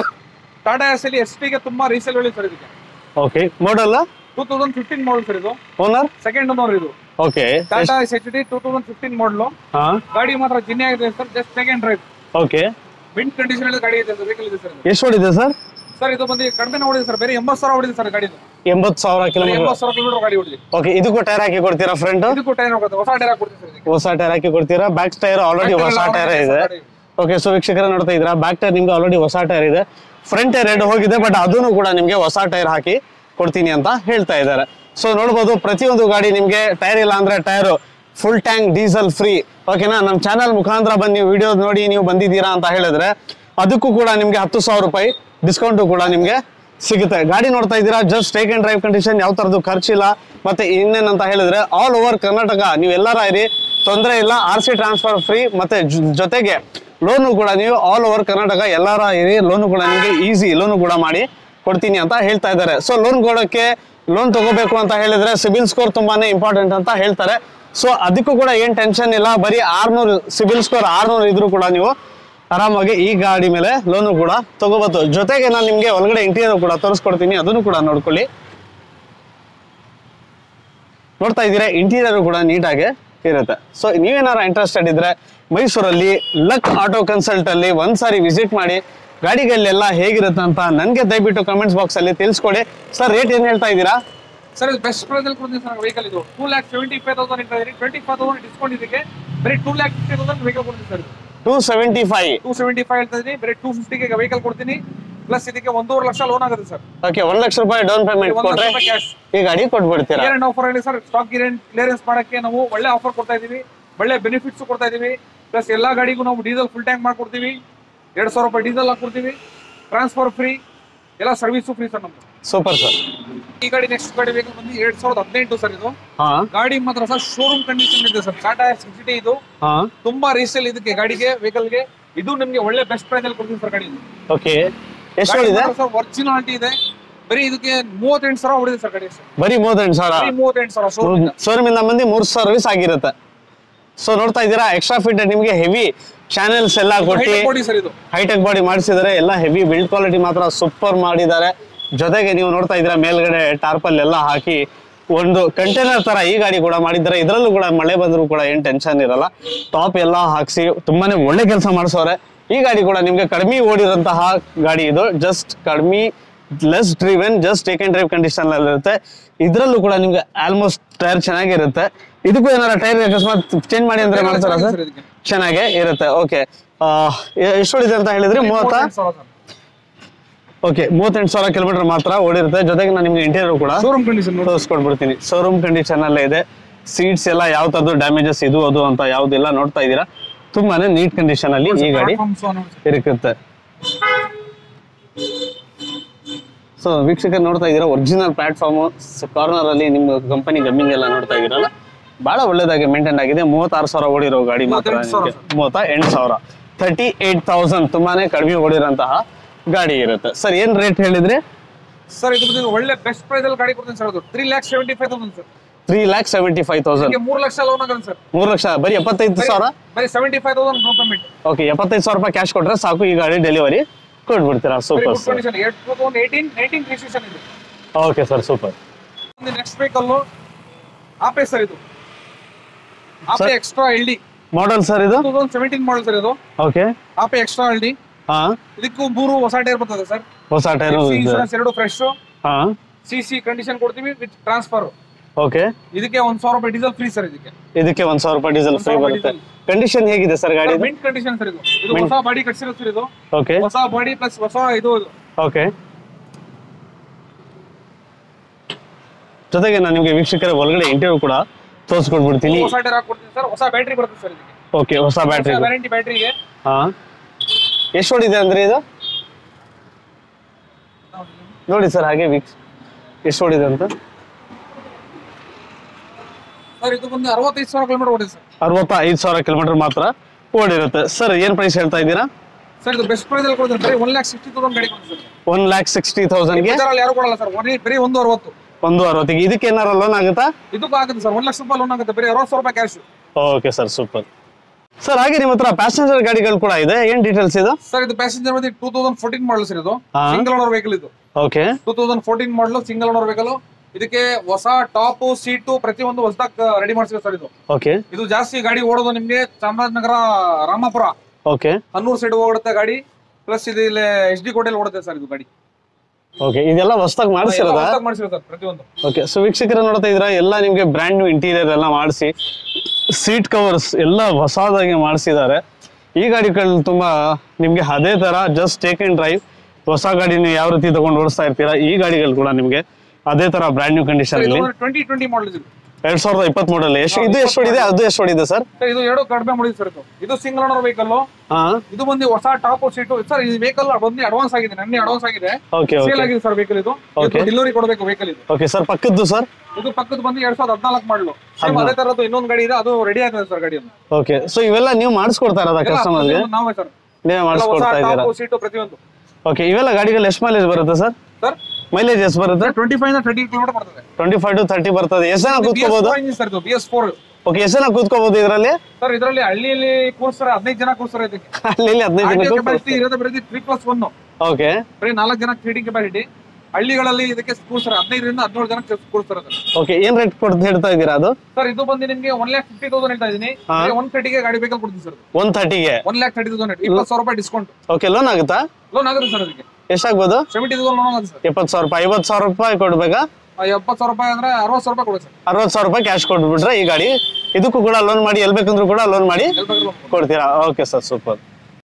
ಟಾಟಾ ಎಸ್ ಅಲ್ಲಿ ಎಸ್ ಗೆ ತುಂಬಾ ರೀಸೇಲ್ ಹೇಳಿ ಸರ್ ಇದಕ್ಕೆ okay model two thousand fifteen model sir ಇದು ಓನರ್ ಸೆಕೆಂಡ್ ಓನರ್ ಇದು okay Tata S H D two thousand fifteen model ಹಾ ಗಾಡಿ ಮಾತ್ರ ಜಿನ್ನೆ ಆಗಿದೆ sir just second drive okay ವಿಂಡ್ ಕಂಡೀಷನ್ ಅಲ್ಲಿ ಗಾಡಿ ಇದೆ ಸರ್ ವೆಹಿಕಲ್ ಇದೆ ಸರ್ ಇದು. ಎಷ್ಟು ಹೊಡಿದೆ ಸರ್ ಸರ್ ಇದು ಬಂದು ಕಡಿಮೆ ಹೊಡಿದೆ ಸರ್ ಬೇರೆ ಎಂಬತ್ತು ಸಾವಿರ ಹೊಡಿದೆ ಸರ್ ಗಾಡಿ ಎಂಬತ್ತು ಸಾವಿರ ಕಿಲೋಮೀಟರ್ ಎಂಬತ್ತು ಸಾವಿರ ಕಿಲೋಮೀಟರ್ ಗಾಡಿ ಹೊಡಿದೆ ಓಕೆ ಇದಕ್ಕೂ ಟೈರ್ ಹಾಕಿ ಕೊಡ್ತೀರಾ ಫ್ರಂಟ್ ಇದಕ್ಕೂ ಟೈರ್ ಹೋಗುತ್ತೆ ಹೊಸ ಟೈರ್ ಹಾಕೊಡ್ತೀನಿ ಸರ್ ಇದಕ್ಕೆ ಹೊಸ ಟೈರ್ ಹಾಕಿ ಕೊಡ್ತೀರಾ ಬ್ಯಾಕ್ ಟೈರ್ ಆಲ್ರೆಡಿ ಹೊಸ ಟೈರ್ ಇದೆ ಓಕೆ ಸೊ ವೀಕ್ಷಕರ ನೋಡ್ತಾ ಇದ್ದೀರಾ ಬ್ಯಾಕ್ ಟೈರ್ ನಿಮ್ಗೆ ಆಲ್ರೆಡಿ ಹೊಸ ಟೈರ್ ಇದೆ ಫ್ರಂಟ್ ಟೈರ್ ಎರಡು ಹೋಗಿದೆ ಬಟ್ ಅದನ್ನು ಕೂಡ ನಿಮ್ಗೆ ಹೊಸ ಟೈರ್ ಹಾಕಿ ಕೊಡ್ತೀನಿ ಅಂತ ಹೇಳ್ತಾ ಇದ್ದಾರೆ ಸೊ ನೋಡ್ಬೋದು ಪ್ರತಿಯೊಂದು ಗಾಡಿ ನಿಮ್ಗೆ ಟೈರ್ ಇಲ್ಲ ಅಂದ್ರೆ tyre full tank diesel free ಓಕೆನಾ ನಮ್ಮ ಚಾನಲ್ ಮುಖಾಂತರ ಬಂದು ನೀವು ವಿಡಿಯೋ ನೋಡಿ ನೀವು ಬಂದಿದ್ದೀರಾ ಅಂತ ಹೇಳಿದ್ರೆ ಅದಕ್ಕೂ ಕೂಡ ನಿಮ್ಗೆ ಹತ್ತು ಸಾವಿರ ರೂಪಾಯಿ ಡಿಸ್ಕೌಂಟು ಕೂಡ ನಿಮ್ಗೆ ಸಿಗುತ್ತೆ ಗಾಡಿ ನೋಡ್ತಾ ಇದ್ದೀರಾ just take and drive condition ಯಾವ ತರದ್ದು ಖರ್ಚಿಲ್ಲ ಮತ್ತೆ ಇನ್ನೇನಂತ ಹೇಳಿದ್ರೆ ಆಲ್ ಓವರ್ ಕರ್ನಾಟಕ ನೀವು ಎಲ್ಲರ ಇರಿ ತೊಂದರೆ ಇಲ್ಲ ಆರ್ ಸಿ ಟ್ರಾನ್ಸ್ಫರ್ ಫ್ರೀ ಮತ್ತೆ ಜೊ- ಜೊತೆಗೆ ಲೋನು ಕೂಡ ನೀವು ಆಲ್ ಓವರ್ ಕರ್ನಾಟಕ ಎಲ್ಲರ ಇರಿ ಲೋನು ಕೂಡ ನಿಮಗೆ ಈಸಿ ಲೋನು ಕೂಡ ಮಾಡಿ ಕೊಡ್ತೀನಿ ಅಂತ ಹೇಳ್ತಾ ಇದ್ದಾರೆ ಸೊ ಲೋನ್ ಕೊಡೋಕ್ಕೆ ಲೋನ್ ತಗೋಬೇಕು ಅಂತ ಹೇಳಿದ್ರೆ ಸಿಬಿಲ್ ಸ್ಕೋರ್ ತುಂಬಾನೇ ಇಂಪಾರ್ಟೆಂಟ್ ಅಂತ ಹೇಳ್ತಾರೆ ಸೊ ಅದಕ್ಕೂ ಕೂಡ ಏನ್ ಟೆನ್ಷನ್ ಇಲ್ಲ ಬರೀ ಆರ್ನೂರು ಸಿಬಿಲ್ ಸ್ಕೋರ್ ಆರ್ನೂರು ಇದ್ರೂ ಕೂಡ ನೀವು ಆರಾಮಾಗಿ ಈ ಗಾಡಿ ಮೇಲೆ ಲೋನು ಕೂಡ ತಗೋಬಹುದು ಜೊತೆಗೆ ನಾನು ನಿಮ್ಗೆ ಒಳಗಡೆ ಇಂಟೀರಿಯರ್ ಕೂಡ ತೋರಿಸ್ಕೊಡ್ತೀನಿ ಅದನ್ನು ಕೂಡ ನೋಡ್ಕೊಳ್ಳಿ ನೋಡ್ತಾ ಇದ್ದೀರಾ ಇಂಟೀರಿಯರ್ ಕೂಡ ನೀಟಾಗಿ ಇರುತ್ತೆ ಸೊ ನೀವೇನಾರ ಇಂಟ್ರೆಸ್ಟೆಡ್ ಇದ್ರೆ ಮೈಸೂರಲ್ಲಿ ಲಕ್ ಆಟೋ ಕನ್ಸಲ್ಟ್ ಅಲ್ಲಿ ಒಂದ್ಸಾರಿ ವಿಸಿಟ್ ಮಾಡಿ ಗಾಡಿಗಳೆಲ್ಲ ಹೇಗಿರುತ್ತೆ ಅಂತ ನನಗೆ ದಯವಿಟ್ಟು ಕಮೆಂಟ್ಸ್ ಬಾಕ್ಸ್ ಅಲ್ಲಿ ತಿಳಿಸ್ಕೊಡಿ ಸರ್ ರೇಟ್ ಏನ್ ಹೇಳ್ತಾ ಇದ್ದೀರಾ ಸರ್ ಇದು ಬೆಸ್ಟ್ ಪ್ರೈಸ್ ಅಲ್ಲಿ ಕೊಡ್ತೀನಿ ಸರ್ ವೆಹಿಕಲ್ ಇದು two lakh seventy five thousand ಇಟ್ಟಿದ್ದೀರಿ ಟ್ವೆಂಟಿ ಫೈವ್ ತೌಸಂಡ್ ಡಿಸ್ಕೌಂಟ್ ಇದಕ್ಕೆ ಬರೀ two lakh fifty thousand vehicle ಕೊಡ್ತೀನಿ sir two seventy five two seventy five ಹೇಳ್ತಾ ಇದೀನಿ ಬರೀ ಟೂ ಫಿಫ್ಟಿಗೆ ವೆಹಿಕಲ್ ಕೊಡ್ತೀನಿ ಪ್ಲಸ್ ಇದಕ್ಕೆ ಒಂದೂವರೆ ಲಕ್ಷ ಲೋನ್ ಆಗುತ್ತೆ ಸರ್ ಓಕೆ ಒಂದ್ ಲಕ್ಷ ರೂಪಾಯಿ ಡೌನ್ ಪೇಮೆಂಟ್ ಒಂದು ಲಕ್ಷ ಕೊಟ್ರೆ ರೂಪಾಯಿ ಕ್ಯಾಶ್ ಈ ಗಾಡಿ ಕೊಟ್ಬಿಡ್ತೀರಾ ಇಯರ್ ಆಫರ್ ಅಲ್ಲಿ ಸರ್ ಸ್ಟಾಕ್ ಕ್ಲಿಯರೆನ್ಸ್ ಮಾಡಕ್ಕೆ ನಾವು ಒಳ್ಳೆ ಆಫರ್ ಕೊಡ್ತಾ ಇದೀವಿ ಒಳ್ಳೆ ಬೆನಿಫಿಟ್ಸ್ ಕೊಡ್ತಾ ಇದೀವಿ ಪ್ಲಸ್ ಎಲ್ಲಾ ಗಾಡಿಗೂ ನಾವು ಡೀಸೆಲ್ ಫುಲ್ ಟ್ಯಾಂಕ್ ಮಾಡ್ಕೊಡ್ತೀವಿ ಎರಡ್ ಸಾವಿರ ರೂಪಾಯಿ ಡೀಸೆಲ್ ಹಾಕೊಡ್ತೀವಿ ಟ್ರಾನ್ಸ್ಫರ್ ಫ್ರೀ ಎಲ್ಲ ಸರ್ವಿಸು ಫ್ರೀ ಸರ್ ನಮ್ದು ಸೂಪರ್ ಸರ್ ಈ ಗಾಡಿ ನೆಕ್ಸ್ಟ್ ಗಾಡಿ ವೆಹಿಕಲ್ ಬಂದು ಎರಡ್ ಸಾವಿರದ ಹದಿನೆಂಟು ಸರ್ ಇದು ಹಾ ಗಾಡಿ ಮಾತ್ರ ಸರ್ ಶೋರೂಮ್ ಕಂಡೀಷನ್ ಇದೆ ಸರ್ ಟಾಟಾ ಸಿಟಿ ಇದು ಹಾ ತುಂಬಾ ರೀಸೇಲ್ ಇದಕ್ಕೆ ಗಾಡಿಗೆ ವೆಹಿಕಲ್ಗೆ ಇದು ನಿಮ್ಗೆ ಒಳ್ಳೆ ಬೆಸ್ಟ್ ಪ್ರೈಸ್ ಅಲ್ಲಿ ಕೊಡ್ತೀನಿ ಸರ್ ಗಾಡಿ ಓಕೆ ಎಷ್ಟು ಹೊಡಿದೆ ಸರ್ ಒರಿಜಿನಾಲಿಟಿ ಇದೆ ಬರೀ ಇದಕ್ಕೆ ಮೂವತ್ತೆಂಟು ಸಾವಿರ ಹೊಡಿದೆ ಸರ್ ಗಾಡಿ ಸರ್ ಬರೀ ಮೂವತ್ತೆಂಟು ಸಾವಿರ ಬರೀ ಮೂವತ್ತೆಂಟು ಸಾವಿರ ಶೋರೂಮ್ ಶೋರೂಮ್ ಇಂದ ಮಂದಿ ಮೂರ್ ಸರ್ವಿಸ್ ಆಗಿರುತ್ತೆ ಸೊ ನೋಡ್ತಾ ಇದ್ದೀರಾ ಎಕ್ಸ್ಟ್ರಾ ಫಿಟ್ ನಿಮಗೆ ಹೆವಿ ಚಾನೆಲ್ಸ್ ಎಲ್ಲ ಕೊಟ್ಟು ಕೊಡಿ ಸರ್ ಇದು ಹೈಟೆಕ್ ಬಾಡಿ ಮಾಡಿಸಿದ್ದಾರೆ ಎಲ್ಲ ಹೆವಿ ಬಿಲ್ಡ್ ಕ್ವಾಲಿಟಿ ಮಾತ್ರ ಸೂಪರ್ ಮಾಡಿದ್ದಾರೆ ಜೊತೆಗೆ ನೀವು ನೋಡ್ತಾ ಇದ್ದೀರಾ ಮೇಲ್ಗಡೆ ಟಾರ್ಪಲ್ ಎಲ್ಲ ಹಾಕಿ ಒಂದು ಕಂಟೈನರ್ ತರ ಈ ಗಾಡಿ ಕೂಡ ಮಾಡಿದ್ದಾರೆ ಇದರಲ್ಲೂ ಕೂಡ ಮಳೆ ಬಂದರೂ ಕೂಡ ಏನ್ ಟೆನ್ಷನ್ ಇರಲ್ಲ ಟಾಪ್ ಎಲ್ಲ ಹಾಕ್ಸಿ ತುಂಬಾನೇ ಒಳ್ಳೆ ಕೆಲಸ ಮಾಡಿಸೋರೆ ಈ ಗಾಡಿ ಕೂಡ ನಿಮ್ಗೆ ಕಡಿಮೆ ಓಡಿರೋಂತಹ ಗಾಡಿ ಇದು ಜಸ್ಟ್ ಕಡಿಮೆ less driven just take and drive condition ಅಲ್ಲಿ ಇರುತ್ತೆ ಇದರಲ್ಲೂ ಕೂಡ ನಿಮ್ಗೆ ಆಲ್ಮೋಸ್ಟ್ ಟೈರ್ ಚೆನ್ನಾಗಿರುತ್ತೆ ಇದಕ್ಕೂ ಏನಾರ ಟೈರ್ ಅಕಸ್ಮಾತ್ ಚೇಂಜ್ ಮಾಡಿ ಅಂದ್ರೆ ಮಾಡ್ತಾರ ಚೆನ್ನಾಗಿದೆ ಸರ್ sir ಇದಕ್ಕೆ. ಚೆನ್ನಾಗೇ ಇರುತ್ತೆ ಓಕೆ ಎಷ್ಟು ಹೊಡಿದೆ ಅಂತ ಹೇಳಿದ್ರಿ ಮೂವತ್ತ ಮೂವತ್ತೆಂಟು ಸಾವಿರ ಸರ್ ಓಕೆ ಮೂವತ್ತೆಂಟು ಸಾವಿರ ಕಿಲೋಮೀಟರ್ ಮಾತ್ರ ಓಡಿರುತ್ತೆ ಜೊತೆಗೆ ನಾನು ನಿಮ್ಗೆ ಇಂಟೀರಿಯರ್ ಕೂಡ ಶೋರೂಮ್ ಕಂಡೀಷನ್ ನೋಡಿ ತೋರಿಸ್ಕೊಟ್ಬಿಡ್ತೀನಿ ಶೋರೂಮ್ ಕಂಡೀಷನ್ ಅಲ್ಲೇ ಇದೆ ಸೀಟ್ಸ್ ಎಲ್ಲ ಯಾವ ತರದ್ದು ಡ್ಯಾಮೇಜಸ್ ಇದು ಅದು ಅಂತ ಯಾವ್ದಿಲ್ಲ ನೋಡ್ತಾ ಇದ್ದೀರಾ ತುಂಬಾನೇ ನೀಟ್ ಕಂಡೀಷನ್ ಅಲ್ಲಿ ಈ ಗಾಡಿ ಇರುತ್ತೆ ಸೊ ವೀಕ್ಷಕರು ನೋಡ್ತಾ ಇದ್ದೀರಾ ಒರಿಜಿನಲ್ ಪ್ಲಾಟ್ಫಾರ್ಮ್ ಕಾರ್ನರ್ ಅಲ್ಲಿ ನಿಮ್ಮ ಕಂಪನಿ ಗಮ್ಮಿಂಗ್ ಎಲ್ಲ ನೋಡ್ತಾ ಇದ್ದೀರಲ್ಲ ಬಹಳ ಒಳ್ಳೇದಾಗಿ ಮೇಂಟೈನ್ ಆಗಿದೆ ಮೂವತ್ತಾರು ಸಾವಿರ ಓಡಿರೋ ಗಾಡಿ ಮಾತ್ರ ಮೂವತ್ತೆಂಟು ಸಾವಿರ. ನಿಮ್ಗೆ. ಮೂವತ್ತ ಎಂಟು ಸಾವಿರ ತರ್ಟಿ ಏಟ್ ತೌಸಂಡ್ ತುಂಬಾನೇ ಕಡಿಮೆ ಓಡಿರೋಂತಹ ಗಾಡಿ ಇರುತ್ತೆ ಸರ್ ಏನ್ ರೇಟ್ ಹೇಳಿದ್ರಿ ಸರ್ ಇದು ಬಂದು ಒಳ್ಳೆ ಬೆಸ್ಟ್ ಪ್ರೈಸ್ ಅಲ್ಲಿ ಗಾಡಿ ಕೊಡ್ತೀನಿ ಸರ್ ಅದು three lakh seventy five thousand sir three lakh seventy five thousand ನಿಮಗೆ ಮೂರು ಲಕ್ಷ ಲೋನ್ ಆಗುತ್ತೆ ಸರ್ ಮೂರು ಲಕ್ಷ ಬರೀ ಎಪ್ಪತ್ತೈದು ಸಾವಿರ ಬರೀ seventy five thousand no payment okay ಎಪ್ಪತ್ತೈದು ಸಾವಿರ ರೂಪಾಯಿ ಕ್ಯಾಶ್ ಕೊಟ್ರೆ ಸಾಕು ಈ ಗಾಡಿ ಡೆಲಿವರಿ ಕೊಟ್ಬಿಡ್ತೀರಾ very super good sir condition ಎರಡು two thousand eighteen eighteen registration ಇದೆ okay sir super next vehicle Ape sir ಇದು Ape Sir. Extra L D model sir ಇದು two thousand seventeen model sir ಇದು okay Ape extra L D ಹಾ ಇದಕ್ಕೂ ಮೂರು ಹೊಸ ಟೈರ್ ಬರ್ತದೆ ಸರ್ ಹೊಸ ಟೈರ್ ಇನ್ಶೂರೆನ್ಸ್ ಎರಡು ಫ್ರೆಶ್ ಹಾ ಸಿ ಸಿ ಕಂಡೀಷನ್ ಕೊಡ್ತೀವಿ ವಿತ್ ಟ್ರಾನ್ಸ್ಫರ್ ಓಕೆ ಇದಕ್ಕೆ ಒಂದ್ ಸಾವಿರ ರೂಪಾಯಿ ಡೀಸೆಲ್ ಫ್ರೀ ಸರ್ ಇದಕ್ಕೆ ಇದಕ್ಕೆ ಒಂದ್ ಸಾವಿರ ರೂಪಾಯಿ ಡೀಸೆಲ್ ಒಂದ್ ಫ್ರೀ ಸಾವಿರ ಬರುತ್ತೆ ಕಂಡೀಷನ್ ಹೇಗಿದೆ ಸರ್ ಗಾಡಿ ಮಿಂಟ್ ಕಂಡೀಷನ್ ಸರ್ ಇದು ಇದು ಹೊಸ ಬಾಡಿ ಕಟ್ಸಿರೋದು ಸರ್ ಇದು ಓಕೆ ಹೊಸ ಬಾಡಿ ಪ್ಲಸ್ ಹೊಸ ಇದು ಓಕೆ ಜೊತೆಗೆ ನಾನು ನಿಮಗೆ ವೀಕ್ಷಕರ ಒಳಗಡೆ ಇಂಟರ್ವ್ಯೂ ಕೂಡ ತೋರಿಸ್ಕೊಟ್ಬಿಡ್ತೀನಿ ಹೊಸ ಟೈರ್ ಹಾಕೊಡ್ತೀನಿ ಸರ್ ಹೊಸ ಬ್ಯಾಟ್ರಿ ಬರುತ್ತೆ ಸರ್ ಇದಕ್ಕೆ ಓಕೆ ಹೊಸ ಬ್ಯಾಟ್ರಿ ವ್ಯಾರಂಟಿ ಬ್ಯಾಟ್ರಿಗೆ ಹಾ ಎಷ್ಟು ಓಡಿದೆ ಅಂದ್ರೆ ಇದು ನೋಡಿ ಸರ್ ಹಾಗೆ ವೀಕ್ಷ ಎಷ್ಟು ಓಡಿದೆ ಅಂತ ಸರ್ ಇದು ಬಂದು ಅರವತ್ತೈದು ಸಾವಿರ ಕಿಲೋಮೀಟರ್ ಓಡಿದೆ ಸರ್ ಅರವತ್ತ ಐದು ಸಾವಿರ ಕಿಲೋಮೀಟರ್ ಮಾತ್ರ ಓಡಿರುತ್ತೆ ಸರ್ ಏನ್ ಪ್ರೈಸ್ ಹೇಳ್ತಾ ಇದ್ದೀರಾ ಸರ್ ಇದು ಬೆಸ್ಟ್ ಪ್ರೈಸ್ ಅಲ್ಲಿ ಕೊಡ್ತೀನಿ ಬರೀ ಒನ್ ಲ್ಯಾಕ್ ಸಿಕ್ಸ್ಟಿ ತೌಸಂಡ್ ಗಾಡಿ ಕೊಡ್ತೀನಿ ಸರ್ ಒನ್ ಲ್ಯಾಕ್ ಸಿಕ್ಸ್ಟಿ ತೌಸಂಡ್ಗೆ ಬಜಾರಲ್ಲಿ ಯಾರು ಕೊಡಲ್ಲ ಸರ್ ಒನ್ ಬರೀ ಒಂದು ಅರವತ್ತು ಒಂದು ಅರವತ್ತಿಗೆ ಇದಕ್ಕೆ ಏನಾರ ಲೋನ್ ಆಗುತ್ತಾ ಇದಕ್ಕೂ ಆಗುತ್ತೆ ಸರ್ ಒಂದ್ ಲಕ್ಷ ರೂಪಾಯಿ ಲೋನ್ ಆಗುತ್ತೆ ಬರೀ ಅರವತ್ತು ಸಾವಿರ ರೂಪಾಯಿ cash okay sir super sir ಹಾಗೆ ನಿಮ್ಮ ಹತ್ರ ಪ್ಯಾಸೆಂಜರ್ ಗಾಡಿಗಳು ಕೂಡ ಇದೆ ಏನ್ ಡೀಟೇಲ್ಸ್ ಇದು ಸರ್ ಇದು ಪ್ಯಾಸೆಂಜರ್ ಬಂದು two thousand fourteen model sir ಇದು ಹಾ. ಸಿಂಗಲ್ ಓನರ್ ವೆಹಿಕಲ್ ಇದು ಓಕೆ ಟೂ ತೌಸಂಡ್ ಫೋರ್ಟೀನ್ ಮಾಡಲು ಸಿಂಗಲ್ ಓನರ್ ವೆಹಿಕಲ್ ಇದಕ್ಕೆ ಹೊಸ ಟಾಪ್ ಸೀಟು ಪ್ರತಿಯೊಂದು ಹೊಸದಾಗಿ ರೆಡಿ ಮಾಡಿಸಿದೆ ಸರ್ ಇದು ಓಕೆ ಇದು ಜಾಸ್ತಿ ಗಾಡಿ ಓಡೋದು ನಿಮ್ಗೆ ಚಾಮರಾಜನಗರ ರಾಮಾಪುರ ಓಕೆ ಹನ್ನೂರು ಸೈಡ್ ಓಡುತ್ತೆ ಗಾಡಿ ಪ್ಲಸ್ ಇದು ಇಲ್ಲಿ ಎಚ್ ಡಿ ಕೋಟೆಲ್ ಓಡುತ್ತೆ ಸರ್ ಇದು ಗಾಡಿ ಓಕೆ ಇದೆಲ್ಲ ಹೊಸದಾಗಿ ಮಾಡಿಸಿರೋದಾ ಮಾಡಿಸಿರೋ ಸರ್ ಪ್ರತಿಯೊಂದು ಓಕೆ ಸೊ ವೀಕ್ಷಕರ ನೋಡ್ತಾ ಇದ್ರ ಎಲ್ಲ ನಿಮ್ಗೆ ಬ್ರ್ಯಾಂಡ್ ನ್ಯೂ ಇಂಟೀರಿಯರ್ ಎಲ್ಲ ಮಾಡಿಸಿ ಸೀಟ್ ಕವರ್ಸ್ ಎಲ್ಲ ಹೊಸದಾಗಿ ಮಾಡಿಸಿದ್ದಾರೆ ಈ ಗಾಡಿಗಳು ತುಂಬಾ ನಿಮ್ಗೆ ಅದೇ ತರ ಜಸ್ಟ್ ಟೇಕ್ ಅಂಡ್ ಡ್ರೈವ್ ಹೊಸ ಗಾಡಿ ನೀವು ಯಾವ ರೀತಿ ತಗೊಂಡು ಓಡಿಸ್ತಾ ಇರ್ತೀರಾ ಈ ಗಾಡಿಗಳು ಕೂಡ ನಿಮ್ಗೆ ಅದೇ ತರ ಬ್ರ್ಯಾಂಡ್ ನ್ಯೂ ಕಂಡೀಷನ್ ಅಲ್ಲಿ ಟ್ವೆಂಟಿ ಟ್ವೆಂಟಿ ಮಾಡಲ್ ಇದು ಎರಡ್ ಸಾವಿರದ ಇಪ್ಪತ್ತ್ ಮೂರಲ್ಲಿ ಎಷ್ಟು ಇದು ಎಷ್ಟು ಹೊಡಿದೆ ಅದು ಎಷ್ಟು ಹೊಡಿದೆ ಸರ್ ಸರ್ ಇದು ಎರಡು ಕಡಿಮೆ ಮಾಡಿದೆ ಸರ್ ಇದು ಇದು ಸಿಂಗಲ್ ಓನರ್ ವೆಹಿಕಲ್ ಹಾ ಇದು ಬಂದು ಹೊಸ ಟಾಪ್ ಸೀಟು ಸರ್ ಈ ವೆಹಿಕಲ್ ಬಂದು ಅಡ್ವಾನ್ಸ್ ಆಗಿದೆ ನನ್ನ ಅಡ್ವಾನ್ಸ್ ಆಗಿದೆ ಓಕೆ ಸೇಲ್ ಓಕೆ ಆಗಿದೆ ಸರ್ ವೆಹಿಕಲ್ ಇದು Okay. ಡೆಲಿವರಿ ಕೊಡಬೇಕು ವೆಹಿಕಲ್ ಇದು ಓಕೆ ಸರ್ ಪಕ್ಕದ್ದು ಸರ್ ಇದು ಪಕ್ಕದ ಬಂದು ಎರಡ್ ಸಾವಿರದ ಹದಿನಾಲ್ಕು ಮಾಡಲು ಸೇಮ್ ಅದೇ ತರದ್ದು ಇನ್ನೊಂದು ಗಾಡಿ ಇದೆ ಅದು ರೆಡಿ ಆಗಿದೆ ಸರ್ ಗಾಡಿ ಅದು ಓಕೆ ಸೊ ಇವೆಲ್ಲ ನೀವು ಮಾಡಿಸ್ಕೊಡ್ತಾ ಇರೋದಾ ಎಲ್ಲ ಕಸ್ಟಮರ್ಗೆ ಪ್ರತಿಯೊಂದು ನಾವೇ ಸರ್ ನೀವೇ ಎಲ್ಲ ಹೊಸ ಮಾಡಿಸ್ಕೊಡ್ತಾ ಇದ್ದೀರಾ ಟಾಪ್ ಸೀಟು ಪ್ರತಿಯೊಂದು ಓಕೆ ಇವೆಲ್ಲ ಗಾಡಿಗಳು ಎಷ್ಟು ಮೈಲೇಜ್ ಬರುತ್ತೆ ಸರ್ ಸರ್ ಮೈಲೇಜ್ ಎಷ್ಟು ಬರುತ್ತೆ ಟ್ವೆಂಟಿ ಫೈವ್ ತರ್ಟಿ ಕಿಲೋಮೀಟರ್ ಬರ್ತದೆ ಟ್ವೆಂಟಿ ಫೈವ್ ಟು ತರ್ಟಿ ಬರ್ತದೆ ಎಷ್ಟು ಜನ ಕೂತ್ಕೋಬಹುದು ಸರ್ ಇದು ಬಿ ಎಸ್ ಫೋರ್ ಓಕೆ ಎಷ್ಟು ಜನ ಕೂತ್ಕೋಬಹುದು ಇದರಲ್ಲಿ ಸರ್ ಇದರಲ್ಲಿ ಹಳ್ಳಿಯಲ್ಲಿ ಕೂರ್ಸ್ತಾರೆ ಹದಿನೈದು ಜನ ಕೂರ್ಸ್ತಾರೆ ಇದಕ್ಕೆ ಅಲ್ಲಿ ಇಲ್ಲಿ ಹದಿನೈದು ಜನ ಕೆಪಾಸಿಟಿ ಇರೋದು ಬರೀ ತ್ರೀ ಪ್ಲಸ್ ಒನ್ ಓಕೆ ಬರೀ ನಾಲ್ಕು ಜನ ಸೀಟಿಂಗ್ ಕೆಪಾಸಿಟಿ ಹಳ್ಳಿಗಳಲ್ಲಿ ಇದಕ್ಕೆ ಕೂರ್ಸ್ತಾರೆ ಹದಿನೈದರಿಂದ ಹದಿನೇಳು ಜನ ಕೂರ್ಸ್ತಾರೆ ಅದನ್ನ. ಓಕೆ ಏನ್ ರೇಟ್ ಕೊಡ್ತಾ ಹೇಳ್ತಾ ಇದ್ದೀರಾ ಅದು ಸರ್ ಇದು ಬಂದು ನಿಮ್ಗೆ ಒನ್ ಲ್ಯಾಕ್ ಫಿಫ್ಟಿ ತೌಸಂಡ್ ಹೇಳ್ತಾ ಇದೀನಿ ಹಾ. ಒನ್ ಥರ್ಟಿಗೆ ಗಾಡಿ ಬೇಕಾದ್ರೆ ಕೊಡ್ತೀನಿ ಸರ್ ಒನ್ ತರ್ಟಿಗೆ ಒನ್ ಲ್ಯಾಕ್ ಥರ್ಟಿ ತೌಸಂಡ್ ಇಪ್ಪತ್ತು ಸಾವಿರ ರೂಪಾಯಿ ಡಿಸ್ಕೌಂಟ್ ಓಕೆ ಲೋನ್ ಆಗುತ್ತಾ ಲೋನ್ ಆಗುತ್ತೆ ಸರ್ ಅದಕ್ಕೆ ಎಷ್ಟಾಗ್ಬೋದು ಸೆವೆಂಟಿ ತೌಸಂಡ್ ಲೋನ್ ಆಗುತ್ತೆ ಸರ್ ಎಪ್ಪತ್ತು ಸಾವಿರ ರೂಪಾಯಿ ಐವತ್ತು ಸಾವಿರ ರೂಪಾಯಿ ಕೊಡ್ಬೇಕಾ ಎಪ್ಪತ್ತು ಸಾವಿರ ರೂಪಾಯಿ ಅಂದ್ರೆ ಅರವತ್ತು ಸಾವಿರ ರೂಪಾಯಿ ಕೊಡಿ ಸರ್ ಅರವತ್ತು ಸಾವಿರ ರೂಪಾಯಿ ಕ್ಯಾಶ್ ಕೊಟ್ಬಿಟ್ರೆ ಈ ಗಾಡಿ ಇದಕ್ಕೂ ಕೂಡ ಲೋನ್ ಮಾಡಿ ಎಲ್ ಬೇಕಂದ್ರೂ ಕೂಡ ಲೋನ್ ಮಾಡಿ ಎಲ್ಲಿ ಬೇಕಾದ್ರೂ loan ಕೊಡಿ. ಕೊಡ್ತೀರಾ ಓಕೆ ಸರ್ ಸೂಪರ್